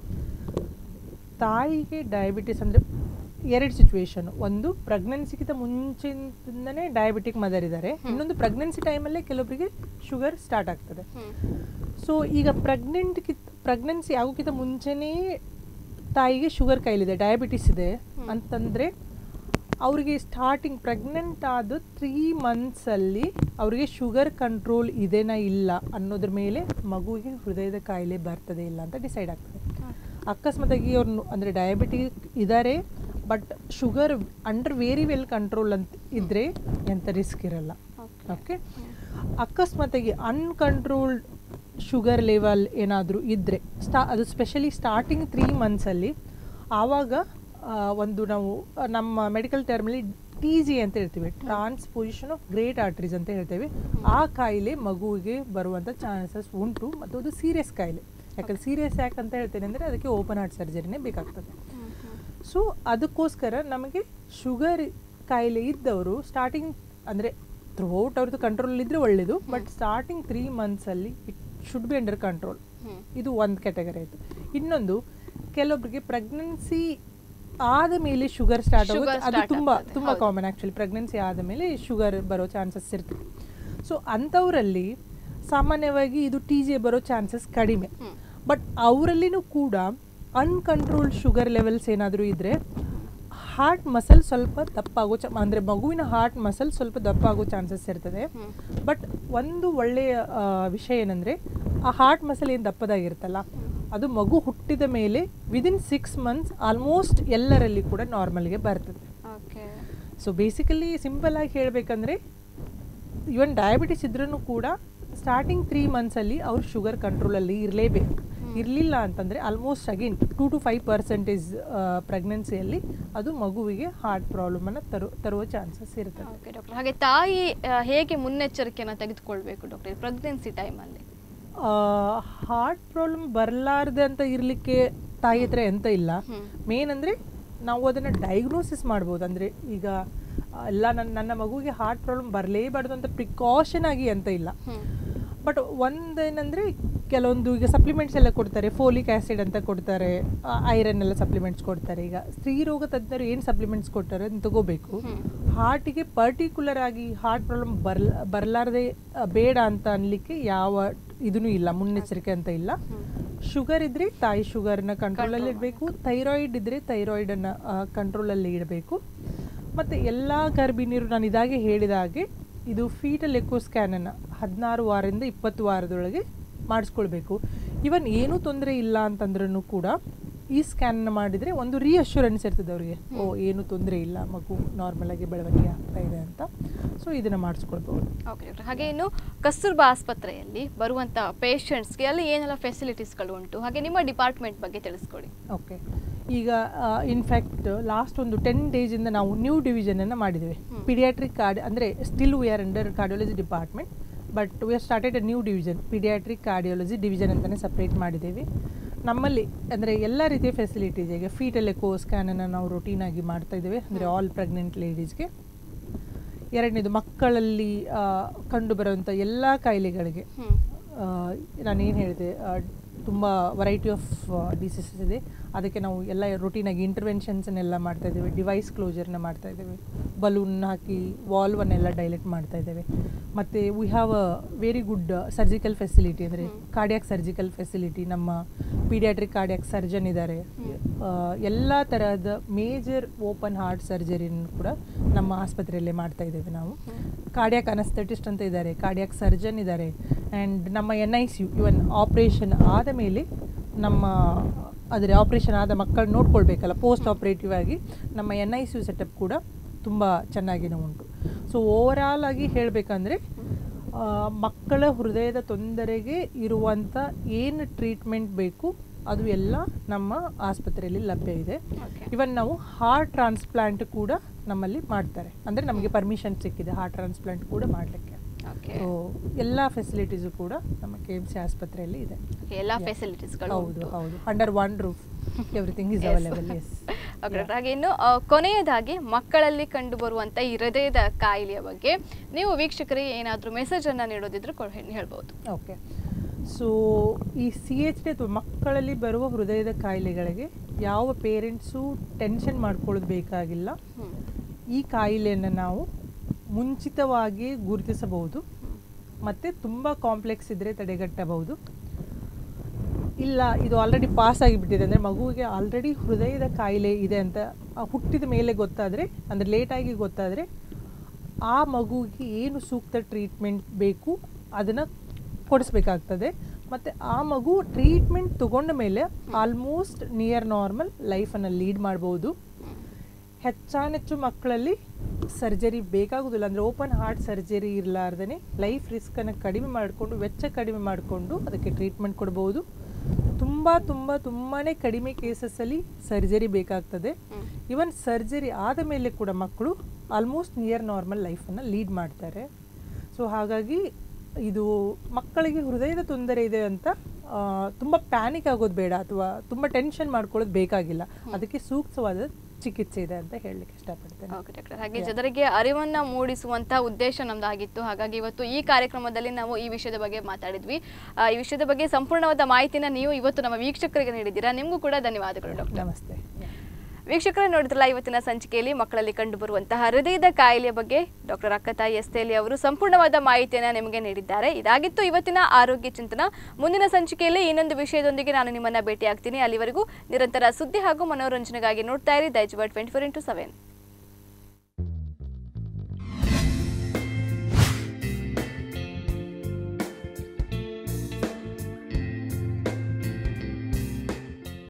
ತಾಯಿಗೆ ಡಯಾಬಿಟಿಸ್ ಅಂದರೆ ಎರಡು ಸಿಚುವೇಶನ್ ಒಂದು ಪ್ರೆಗ್ನೆನ್ಸಿಗಿಂತ ಮುಂಚಿನಿಂದನೇ ಡಯಾಬಿಟಿಕ್ ಮದರ್ ಇದ್ದಾರೆ ಇನ್ನೊಂದು ಪ್ರೆಗ್ನೆನ್ಸಿ ಟೈಮಲ್ಲೇ ಕೆಲವೊಬ್ಬರಿಗೆ ಶುಗರ್ ಸ್ಟಾರ್ಟ್ ಆಗ್ತದೆ ಹ್ಮ್ ಸೊ ಈಗ ಪ್ರೆಗ್ನೆಂಟ್ ಪ್ರೆಗ್ನೆನ್ಸಿ ಆಗೋಕ್ಕಿಂತ ಮುಂಚೆನೇ ತಾಯಿಗೆ ಶುಗರ್ ಕಾಯಿಲಿದೆ ಡಯಾಬಿಟಿಸ್ ಇದೆ ಅಂತಂದರೆ ಅವರಿಗೆ ಸ್ಟಾರ್ಟಿಂಗ್ ಪ್ರೆಗ್ನೆಂಟ್ ಆದ ತ್ರೀ ಮಂತ್ಸಲ್ಲಿ ಅವರಿಗೆ ಶುಗರ್ ಕಂಟ್ರೋಲ್ ಇದೆನಾ ಇಲ್ಲ ಅನ್ನೋದ್ರ ಮೇಲೆ ಮಗುವಿಗೆ ಹೃದಯದ ಕಾಯಿಲೆ ಬರ್ತದೆ ಇಲ್ಲ ಅಂತ ಡಿಸೈಡ್ ಆಗ್ತದೆ ಅಕಸ್ಮಾತಾಗಿ ಅವ್ರು ಅಂದರೆ ಡಯಾಬಿಟಿಕ್ ಇದ್ದಾರೆ but sugar under very well control ಅಂತ ಇದ್ದರೆ ಎಂಥ ರಿಸ್ಕ್ ಇರಲ್ಲ ಓಕೆ ಅಕಸ್ಮಾತಾಗಿ ಅನ್ಕಂಟ್ರೋಲ್ಡ್ ಶುಗರ್ ಲೆವೆಲ್ ಏನಾದರೂ ಇದ್ದರೆ ಸ್ಟಾ ಅದು ಸ್ಪೆಷಲಿ ಸ್ಟಾರ್ಟಿಂಗ್ ತ್ರೀ ಮಂತ್ಸಲ್ಲಿ ಆವಾಗ ಆ, ಒಂದು ನಾವು ಆ, ನಮ್ಮ ಮೆಡಿಕಲ್ ಟರ್ಮಲ್ಲಿ ಟಿ ಜಿ ಅಂತ ಹೇಳ್ತೀವಿ ಟ್ರಾನ್ಸ್ಪೊಸಿಷನ್ ಆಫ್ ಗ್ರೇಟ್ ಆರ್ಟ್ರೀಸ್ ಅಂತ ಹೇಳ್ತೇವೆ ಆ ಕಾಯಿಲೆ ಮಗುವಿಗೆ ಬರುವಂಥ ಚಾನ್ಸಸ್ ಉಂಟು ಮತ್ತು ಅದು ಸೀರಿಯಸ್ ಕಾಯಿಲೆ ಯಾಕಂದ್ರೆ ಸೀರಿಯಸ್ ಯಾಕೆ ಅಂತ ಹೇಳ್ತೇನೆ ಅಂದರೆ ಅದಕ್ಕೆ ಓಪನ್ ಹಾರ್ಟ್ ಸರ್ಜರಿನೇ ಬೇಕಾಗ್ತದೆ ಸೊ ಅದಕ್ಕೋಸ್ಕರ ನಮಗೆ ಶುಗರ್ ಕಾಯಿಲೆ ಇದ್ದವರು ಸ್ಟಾರ್ಟಿಂಗ್ ಅಂದರೆ ಥ್ರೂಔಟ್ ಅವ್ರದ್ದು ಕಂಟ್ರೋಲ್ ಇದ್ದರೆ ಒಳ್ಳೆಯದು ಬಟ್ ಸ್ಟಾರ್ಟಿಂಗ್ ತ್ರೀ ಮಂತ್ಸಲ್ಲಿ it should be under control hmm. ಇದು ಒಂದು ಕ್ಯಾಟಗರಿ ಆಯಿತು ಇನ್ನೊಂದು ಕೆಲವೊಬ್ಬರಿಗೆ ಪ್ರೆಗ್ನೆನ್ಸಿ ಆದ ಮೇಲೆ ಶುಗರ್ ಸ್ಟಾರ್ಟ್ Sugar ಆಗುತ್ತೆ ಅದು start ತುಂಬ ಆಗ್ತದೆ, ತುಂಬ ಹೌದು. ಕಾಮನ್ ಆ್ಯಕ್ಚುಲಿ ಪ್ರೆಗ್ನೆನ್ಸಿ ಆದ ಮೇಲೆ ಶುಗರ್ ಬರೋ ಚಾನ್ಸಸ್ ಇರ್ತದೆ ಸೊ ಅಂಥವರಲ್ಲಿ ಸಾಮಾನ್ಯವಾಗಿ ಇದು ಟಿ ಜೆ ಬರೋ ಚಾನ್ಸಸ್ ಕಡಿಮೆ ಹ್ಮ್. ಬಟ್ ಅವರಲ್ಲಿನೂ ಕೂಡ ಅನ್ಕಂಟ್ರೋಲ್ಡ್ ಶುಗರ್ ಲೆವೆಲ್ಸ್ ಏನಾದರೂ ಇದ್ದರೆ ಹಾರ್ಟ್ ಮಸಲ್ ಸ್ವಲ್ಪ ದಪ್ಪಾಗೋ ಚ ಅಂದರೆ ಮಗುವಿನ ಹಾರ್ಟ್ ಮಸಲ್ ಸ್ವಲ್ಪ ದಪ್ಪಾಗೋ ಚಾನ್ಸಸ್ ಇರ್ತದೆ ಹ್ಮ್. ಬಟ್ ಒಂದು ಒಳ್ಳೆಯ ಆ, ವಿಷಯ ಏನಂದರೆ ಆ ಹಾರ್ಟ್ ಮಸಲ್ ಏನು ದಪ್ಪದಾಗಿರುತ್ತಲ್ಲ ಅದು ಮಗು ಹುಟ್ಟಿದ ಮೇಲೆ ವಿದಿನ್ ಸಿಕ್ಸ್ ಮಂತ್ಸ್ ಆಲ್ಮೋಸ್ಟ್ ಎಲ್ಲರಲ್ಲಿ ಕೂಡ ನಾರ್ಮಲ್ಗೆ ಬರ್ತದೆ ಓಕೆ ಸೊ ಬೇಸಿಕಲಿ ಸಿಂಪಲ್ ಆಗಿ ಹೇಳಬೇಕಂದ್ರೆ ಇವನ್ ಡಯಾಬಿಟಿಸ್ ಇದ್ರೂ ಕೂಡ ಸ್ಟಾರ್ಟಿಂಗ್ ತ್ರೀ ಮಂತ್ಸಲ್ಲಿ ಅವ್ರು ಶುಗರ್ ಕಂಟ್ರೋಲಲ್ಲಿ ಇರಲೇಬೇಕು ಇರಲಿಲ್ಲ ಅಂತಂದರೆ almost again two to five percentage ಪ್ರೆಗ್ನೆನ್ಸಿಯಲ್ಲಿ ಅದು ಮಗುವಿಗೆ ಹಾರ್ಟ್ ಪ್ರಾಬ್ಲಮನ್ನು ತರು ತರುವ ಚಾನ್ಸಸ್ ಇರ್ತದೆ ಓಕೆ ಡಾಕ್ಟರ್ ಹಾಗೆ ತಾಯಿ ಆ, ಹೇಗೆ ಮುನ್ನೆಚ್ಚರಿಕೆಯನ್ನು ತೆಗೆದುಕೊಳ್ಬೇಕು ಡಾಕ್ಟರ್ ಪ್ರೆಗ್ನೆನ್ಸಿ ಟೈಮಲ್ಲಿ ಹಾರ್ಟ್ ಪ್ರಾಬ್ಲಮ್ ಬರಲಾರ್ದೆ ಅಂತ ಇರಲಿಕ್ಕೆ ತಾಯಿ ಹತ್ರ ಎಂತ ಇಲ್ಲ ಹ್ಮ್. ಮೇನ್ ಅಂದರೆ ನಾವು ಅದನ್ನು ಡಯಾಗ್ನೋಸಿಸ್ ಮಾಡ್ಬೋದು ಅಂದರೆ ಈಗ ಆ, ಎಲ್ಲ ನನ್ನ ನನ್ನ ಮಗುವಿಗೆ ಹಾರ್ಟ್ ಪ್ರಾಬ್ಲಮ್ ಬರಲೇಬಾರ್ದು ಅಂತ ಪ್ರಿಕಾಷನ್ ಆಗಿ ಅಂತ ಇಲ್ಲ ಹ್ಮ್ ಬಟ್ ಒಂದೇನಂದರೆ ಕೆಲವೊಂದು ಈಗ ಸಪ್ಲಿಮೆಂಟ್ಸ್ ಎಲ್ಲ ಕೊಡ್ತಾರೆ ಫೋಲಿಕ್ ಆ್ಯಸಿಡ್ ಅಂತ ಕೊಡ್ತಾರೆ ಐರನ್ ಎಲ್ಲ ಸಪ್ಲಿಮೆಂಟ್ಸ್ ಕೊಡ್ತಾರೆ ಈಗ ಸ್ತ್ರೀರೋಗ ತಜ್ಞರು ಏನು ಸಪ್ಲಿಮೆಂಟ್ಸ್ ಕೊಡ್ತಾರೆ ಅದನ್ನ ತಗೋಬೇಕು ಹ್ಮ್. ಹಾರ್ಟಿಗೆ ಪರ್ಟಿಕ್ಯುಲರ್ ಆಗಿ ಹಾರ್ಟ್ ಪ್ರಾಬ್ಲಮ್ ಬರ್ಲ ಬರಲಾರ್ದೆ ಬೇಡ ಅಂತ ಅನ್ಲಿಕ್ಕೆ ಯಾವ ಇದೂ ಇಲ್ಲ ಮುನ್ನೆಚ್ಚರಿಕೆ ಅಂತ ಇಲ್ಲ ಶುಗರ್ ಇದ್ರೆ ತಾಯಿ ಶುಗರ್ನ ಕಂಟ್ರೋಲಲ್ಲಿ ಇಡಬೇಕು ಥೈರಾಯ್ಡ್ ಇದ್ರೆ ಥೈರಾಯ್ಡನ್ನು ಕಂಟ್ರೋಲಲ್ಲಿ ಇಡಬೇಕು ಮತ್ತು ಎಲ್ಲ ಗರ್ಭಿಣಿಯರು ನಾನು ಇದಾಗೆ ಹೇಳಿದ ಹಾಗೆ ಇದು ಫೀಟಲ್ ಎಕೋ ಸ್ಕ್ಯಾನನ್ನು ಹದಿನಾರು ವಾರದಿಂದ ಇಪ್ಪತ್ತು ವಾರದೊಳಗೆ ಮಾಡಿಸ್ಕೊಳ್ಬೇಕು ಇವನ್ ಏನೂ ತೊಂದರೆ ಇಲ್ಲ ಅಂತಂದ್ರೂ ಕೂಡ ಈ ಸ್ಕ್ಯಾನ್ ಮಾಡಿದರೆ ಒಂದು ರಿಅಶ್ಯೂರೆನ್ಸ್ ಇರ್ತದೆ ಅವರಿಗೆ ಓ ಏನು ತೊಂದರೆ ಇಲ್ಲ ಮಗು ನಾರ್ಮಲ್ ಆಗಿ ಬೆಳವಣಿಗೆ ಆಗ್ತಾ ಇದೆ ಅಂತ ಸೊ ಇದನ್ನು ಮಾಡಿಸ್ಕೊಳ್ಬೋದು ಓಕೆ ಡಾಕ್ಟರ್ ಹಾಗೆ ಇನ್ನು ಕಸ್ತೂರ್ಬಾ ಆಸ್ಪತ್ರೆಯಲ್ಲಿ ಬರುವಂಥ ಪೇಷಂಟ್ಸ್ಗೆ ಅಲ್ಲಿ ಏನೆಲ್ಲ ಫೆಸಿಲಿಟೀಸ್ಗಳು ಉಂಟು ಹಾಗೆ ನಿಮ್ಮ ಡಿಪಾರ್ಟ್ಮೆಂಟ್ ಬಗ್ಗೆ ತಿಳಿಸ್ಕೊಡಿ ಓಕೆ ಈಗ ಇನ್ಫ್ಯಾಕ್ಟ್ ಲಾಸ್ಟ್ ಒಂದು ಟೆನ್ ಡೇಸಿಂದ ನಾವು ನ್ಯೂ ಡಿವಿಷನನ್ನು ಮಾಡಿದ್ದೇವೆ ಪಿಡಿಯಾಟ್ರಿಕ್ ಕಾರ್ಡ್ ಅಂದರೆ still we are under cardiology department but we are started a new division paediatric cardiology division ಅಂತಲೇ ಸಪ್ರೇಟ್ ಮಾಡಿದ್ದೇವೆ ನಮ್ಮಲ್ಲಿ ಅಂದರೆ ಎಲ್ಲ ರೀತಿಯ ಫೆಸಿಲಿಟೀಸ್ ಈಗ ಫೀಟಲ್ ಎಕೋ ಸ್ಕ್ಯಾನನ್ನು ನಾವು ರೊಟೀನಾಗಿ ಮಾಡ್ತಾ ಇದ್ದೇವೆ ಅಂದರೆ ಆಲ್ ಪ್ರೆಗ್ನೆಂಟ್ ಲೇಡೀಸ್ಗೆ ಎರಡನೇದು ಮಕ್ಕಳಲ್ಲಿ ಆ, ಕಂಡುಬರುವಂಥ ಎಲ್ಲ ಕಾಯಿಲೆಗಳಿಗೆ ಹ್ಮ್. ನಾನೇನು ಹೇಳಿದೆ ತುಂಬ ವೆರೈಟಿ ಆಫ್ ಡಿಸೀಸಸ್ ಇದೆ ಅದಕ್ಕೆ ನಾವು ಎಲ್ಲ ರೊಟೀನಾಗಿ ಇಂಟರ್ವೆನ್ಷನ್ಸನ್ನೆಲ್ಲ ಮಾಡ್ತಾ ಇದ್ದೇವೆ ಡಿವೈಸ್ ಕ್ಲೋಜರ್ನ ಮಾಡ್ತಾ ಇದ್ದೇವೆ ಬಲೂನ್ ಹಾಕಿ ವಾಲ್ವನ್ನೆಲ್ಲ ಡೈಲೆಟ್ ಮಾಡ್ತಾ ಇದ್ದೇವೆ ಮತ್ತು we have a very good surgical facility ಅಂದರೆ ಕಾರ್ಡಿಯಾಕ್ ಸರ್ಜಿಕಲ್ ಫೆಸಿಲಿಟಿ ನಮ್ಮ ಪೀಡಿಯಾಟ್ರಿಕ್ ಕಾರ್ಡಿಯಾಕ್ ಸರ್ಜನ್ ಇದ್ದಾರೆ ಎಲ್ಲ ತರಹದ ಮೇಜರ್ ಓಪನ್ ಹಾರ್ಟ್ ಸರ್ಜರಿಯನ್ನು ಕೂಡ ನಮ್ಮ ಆಸ್ಪತ್ರೆಯಲ್ಲೇ ಮಾಡ್ತಾ ಇದ್ದೇವೆ ನಾವು ಕಾರ್ಡಿಯಾಕ್ ಅನಸ್ಥೆಟಿಸ್ಟ್ ಅಂತ ಇದ್ದಾರೆ ಕಾರ್ಡಿಯಾಕ್ ಸರ್ಜನ್ ಇದ್ದಾರೆ ಆ್ಯಂಡ್ ನಮ್ಮ N I C U even operation ಆದ ಮೇಲೆ ನಮ್ಮ ಆದರೆ ಆಪ್ರೇಷನ್ ಆದ ಮಕ್ಕಳು ನೋಡ್ಕೊಳ್ಬೇಕಲ್ಲ ಪೋಸ್ಟ್ ಆಪ್ರೇಟಿವ್ ಆಗಿ ನಮ್ಮ N I C U setup ಕೂಡ ತುಂಬ ಚೆನ್ನಾಗಿನೇ ಉಂಟು ಸೊ ಓವರಾಲ್ ಆಗಿ ಹೇಳಬೇಕಂದ್ರೆ ಮಕ್ಕಳ ಹೃದಯದ ತೊಂದರೆಗೆ ಇರುವಂಥ ಏನು ಟ್ರೀಟ್ಮೆಂಟ್ ಬೇಕು ಅದು ಎಲ್ಲ ನಮ್ಮ ಆಸ್ಪತ್ರೆಯಲ್ಲಿ ಲಭ್ಯ ಇದೆ Okay. ಇವನ್ ನಾವು ಹಾರ್ಟ್ ಟ್ರಾನ್ಸ್ಪ್ಲಾಂಟ್ ಕೂಡ ನಮ್ಮಲ್ಲಿ ಮಾಡ್ತಾರೆ ಅಂದರೆ ನಮಗೆ ಪರ್ಮಿಷನ್ ಸಿಕ್ಕಿದೆ ಹಾರ್ಟ್ ಟ್ರಾನ್ಸ್ಪ್ಲಾಂಟ್ ಕೂಡ ಮಾಡಲಿಕ್ಕೆ ಓಕೆ ಸೊ ಎಲ್ಲ ಫೆಸಿಲಿಟೀಸು ಕೂಡ ನಮ್ಮ ಕೆ ಎಮ್ ಸಿ ಆಸ್ಪತ್ರೆಯಲ್ಲಿ ಇದೆ ಎಲ್ಲ ಫೆಸಿಲಿಟೀಸ್ಗಳು ಹೌದು ಹೌದು under one roof everything is Yes. Available yes okay doctor ಹಾಗೆ ಇನ್ನು ಆ, ಕೊನೆಯದಾಗಿ ಮಕ್ಕಳಲ್ಲಿ ಕಂಡುಬರುವಂಥ ಈ ಹೃದಯದ ಕಾಯಿಲೆಯ ಬಗ್ಗೆ ನೀವು ವೀಕ್ಷಕರಿಗೆ ಏನಾದರೂ ಮೆಸೇಜನ್ನು ನೀಡೋದಿದ್ರು ಕೊ- ಹೇಳ್ಬೋದು ಓಕೆ ಸೊ ಈ ಸಿ ಎಚ್ ಡಿ ಅಥವಾ ಮಕ್ಕಳಲ್ಲಿ ಬರುವ ಹೃದಯದ ಕಾಯಿಲೆಗಳಿಗೆ ಯಾವ ಪೇರೆಂಟ್ಸು ಟೆನ್ಷನ್ ಮಾಡ್ಕೊಳ್ಳೋದು ಬೇಕಾಗಿಲ್ಲ ಹ್ಮ್. ಈ ಕಾಯಿಲೆಯನ್ನು ನಾವು ಮುಂಚಿತವಾಗಿ ಗುರುತಿಸಬಹುದು ಮತ್ತು ತುಂಬ ಕಾಂಪ್ಲೆಕ್ಸ್ ಇದ್ದರೆ ತಡೆಗಟ್ಟಬಹುದು ಇಲ್ಲ ಇದು ಆಲ್ರೆಡಿ ಪಾಸ್ ಆಗಿಬಿಟ್ಟಿದೆ ಅಂದರೆ ಮಗುವಿಗೆ ಆಲ್ರೆಡಿ ಹೃದಯದ ಕಾಯಿಲೆ ಇದೆ ಅಂತ ಆ ಹುಟ್ಟಿದ ಮೇಲೆ ಗೊತ್ತಾದರೆ ಅಂದರೆ ಲೇಟಾಗಿ ಗೊತ್ತಾದರೆ ಆ ಮಗುವಿಗೆ ಏನು ಸೂಕ್ತ ಟ್ರೀಟ್ಮೆಂಟ್ ಬೇಕು ಅದನ್ನು ಕೊಡಿಸ್ಬೇಕಾಗ್ತದೆ ಮತ್ತು ಆ ಮಗು ಟ್ರೀಟ್ಮೆಂಟ್ ತಗೊಂಡ ಮೇಲೆ ಆಲ್ಮೋಸ್ಟ್ ನಿಯರ್ ನಾರ್ಮಲ್ ಲೈಫನ್ನು ಲೀಡ್ ಮಾಡ್ಬೋದು ಹೆಚ್ಚಾನೆಚ್ಚು ಮಕ್ಕಳಲ್ಲಿ ಸರ್ಜರಿ ಬೇಕಾಗೋದಿಲ್ಲ ಅಂದರೆ ಓಪನ್ ಹಾರ್ಟ್ ಸರ್ಜರಿ ಇರಲಾರ್ದೇ ಲೈಫ್ ರಿಸ್ಕನ್ನು ಕಡಿಮೆ ಮಾಡಿಕೊಂಡು ವೆಚ್ಚ ಕಡಿಮೆ ಮಾಡಿಕೊಂಡು ಅದಕ್ಕೆ ಟ್ರೀಟ್ಮೆಂಟ್ ಕೊಡ್ಬೋದು ತುಂಬ ತುಂಬ ತುಂಬಾ ಕಡಿಮೆ ಕೇಸಸ್ಸಲ್ಲಿ ಸರ್ಜರಿ ಬೇಕಾಗ್ತದೆ ಇವನ್ ಸರ್ಜರಿ ಆದ ಮೇಲೆ ಕೂಡ ಮಕ್ಕಳು ಆಲ್ಮೋಸ್ಟ್ ನಿಯರ್ ನಾರ್ಮಲ್ ಲೈಫನ್ನು ಲೀಡ್ ಮಾಡ್ತಾರೆ ಸೊ ಹಾಗಾಗಿ ಇದು ಮಕ್ಕಳಿಗೆ ಹೃದಯದ ತೊಂದರೆ ಇದೆ ಅಂತ ಆ, ತುಂಬ ಪ್ಯಾನಿಕ್ ಆಗೋದು ಬೇಡ ಅಥವಾ ತುಂಬ ಟೆನ್ಷನ್ ಮಾಡ್ಕೊಳ್ಳೋದು ಬೇಕಾಗಿಲ್ಲ ಅದಕ್ಕೆ ಸೂಕ್ತವಾದ ಚಿಕಿತ್ಸೆ ಇದೆ ಅಂತ ಹೇಳಲಿಕ್ಕೆ ಇಷ್ಟಪಡ್ತೇನೆ ಓಕೆ ಡಾಕ್ಟರ್ ಹಾಗೆ ಜನರಿಗೆ ಅರಿವನ್ನ ಮೂಡಿಸುವಂತ ಉದ್ದೇಶ ನಮ್ದಾಗಿತ್ತು ಹಾಗಾಗಿ ಇವತ್ತು ಈ ಕಾರ್ಯಕ್ರಮದಲ್ಲಿ ನಾವು ಈ ವಿಷಯದ ಬಗ್ಗೆ ಮಾತಾಡಿದ್ವಿ ಆ, ಈ ವಿಷಯದ ಬಗ್ಗೆ ಸಂಪೂರ್ಣವಾದ ಮಾಹಿತಿನ ನೀವು ಇವತ್ತು ನಮ್ಮ ವೀಕ್ಷಕರಿಗೆ ನೀಡಿದ್ದೀರಾ ನಿಮಗೂ ಕೂಡ ಧನ್ಯವಾದಗಳು ಡಾಕ್ಟರ್ ನಮಸ್ತೆ ವೀಕ್ಷಕರೇ ನೋಡಿದ್ರಲ್ಲ ಇವತ್ತಿನ ಸಂಚಿಕೆಯಲ್ಲಿ ಮಕ್ಕಳಲ್ಲಿ ಕಂಡುಬರುವಂತಹ ಹೃದಯದ ಕಾಯಿಲೆಯ ಬಗ್ಗೆ ಡಾಕ್ಟರ್ ಅಕ್ಕತಾಯಿ ಎಸ್ತೇಲಿ ಅವರು ಸಂಪೂರ್ಣವಾದ ಮಾಹಿತಿಯನ್ನು ನಿಮಗೆ ನೀಡಿದ್ದಾರೆ ಇದಾಗಿತ್ತು ಇವತ್ತಿನ ಆರೋಗ್ಯ ಚಿಂತನ ಮುಂದಿನ ಸಂಚಿಕೆಯಲ್ಲಿ ಇನ್ನೊಂದು ವಿಷಯದೊಂದಿಗೆ ನಾನು ನಿಮ್ಮನ್ನ ಭೇಟಿಯಾಗ್ತೀನಿ ಅಲ್ಲಿವರೆಗೂ ನಿರಂತರ ಸುದ್ದಿ ಹಾಗೂ ಮನೋರಂಜನೆಗಾಗಿ ನೋಡ್ತಾ ಇರಿ ದೈಜ್ ಟ್ವೆಂಟಿ ಫೋರ್ ಇಂಟು ಸೆವೆನ್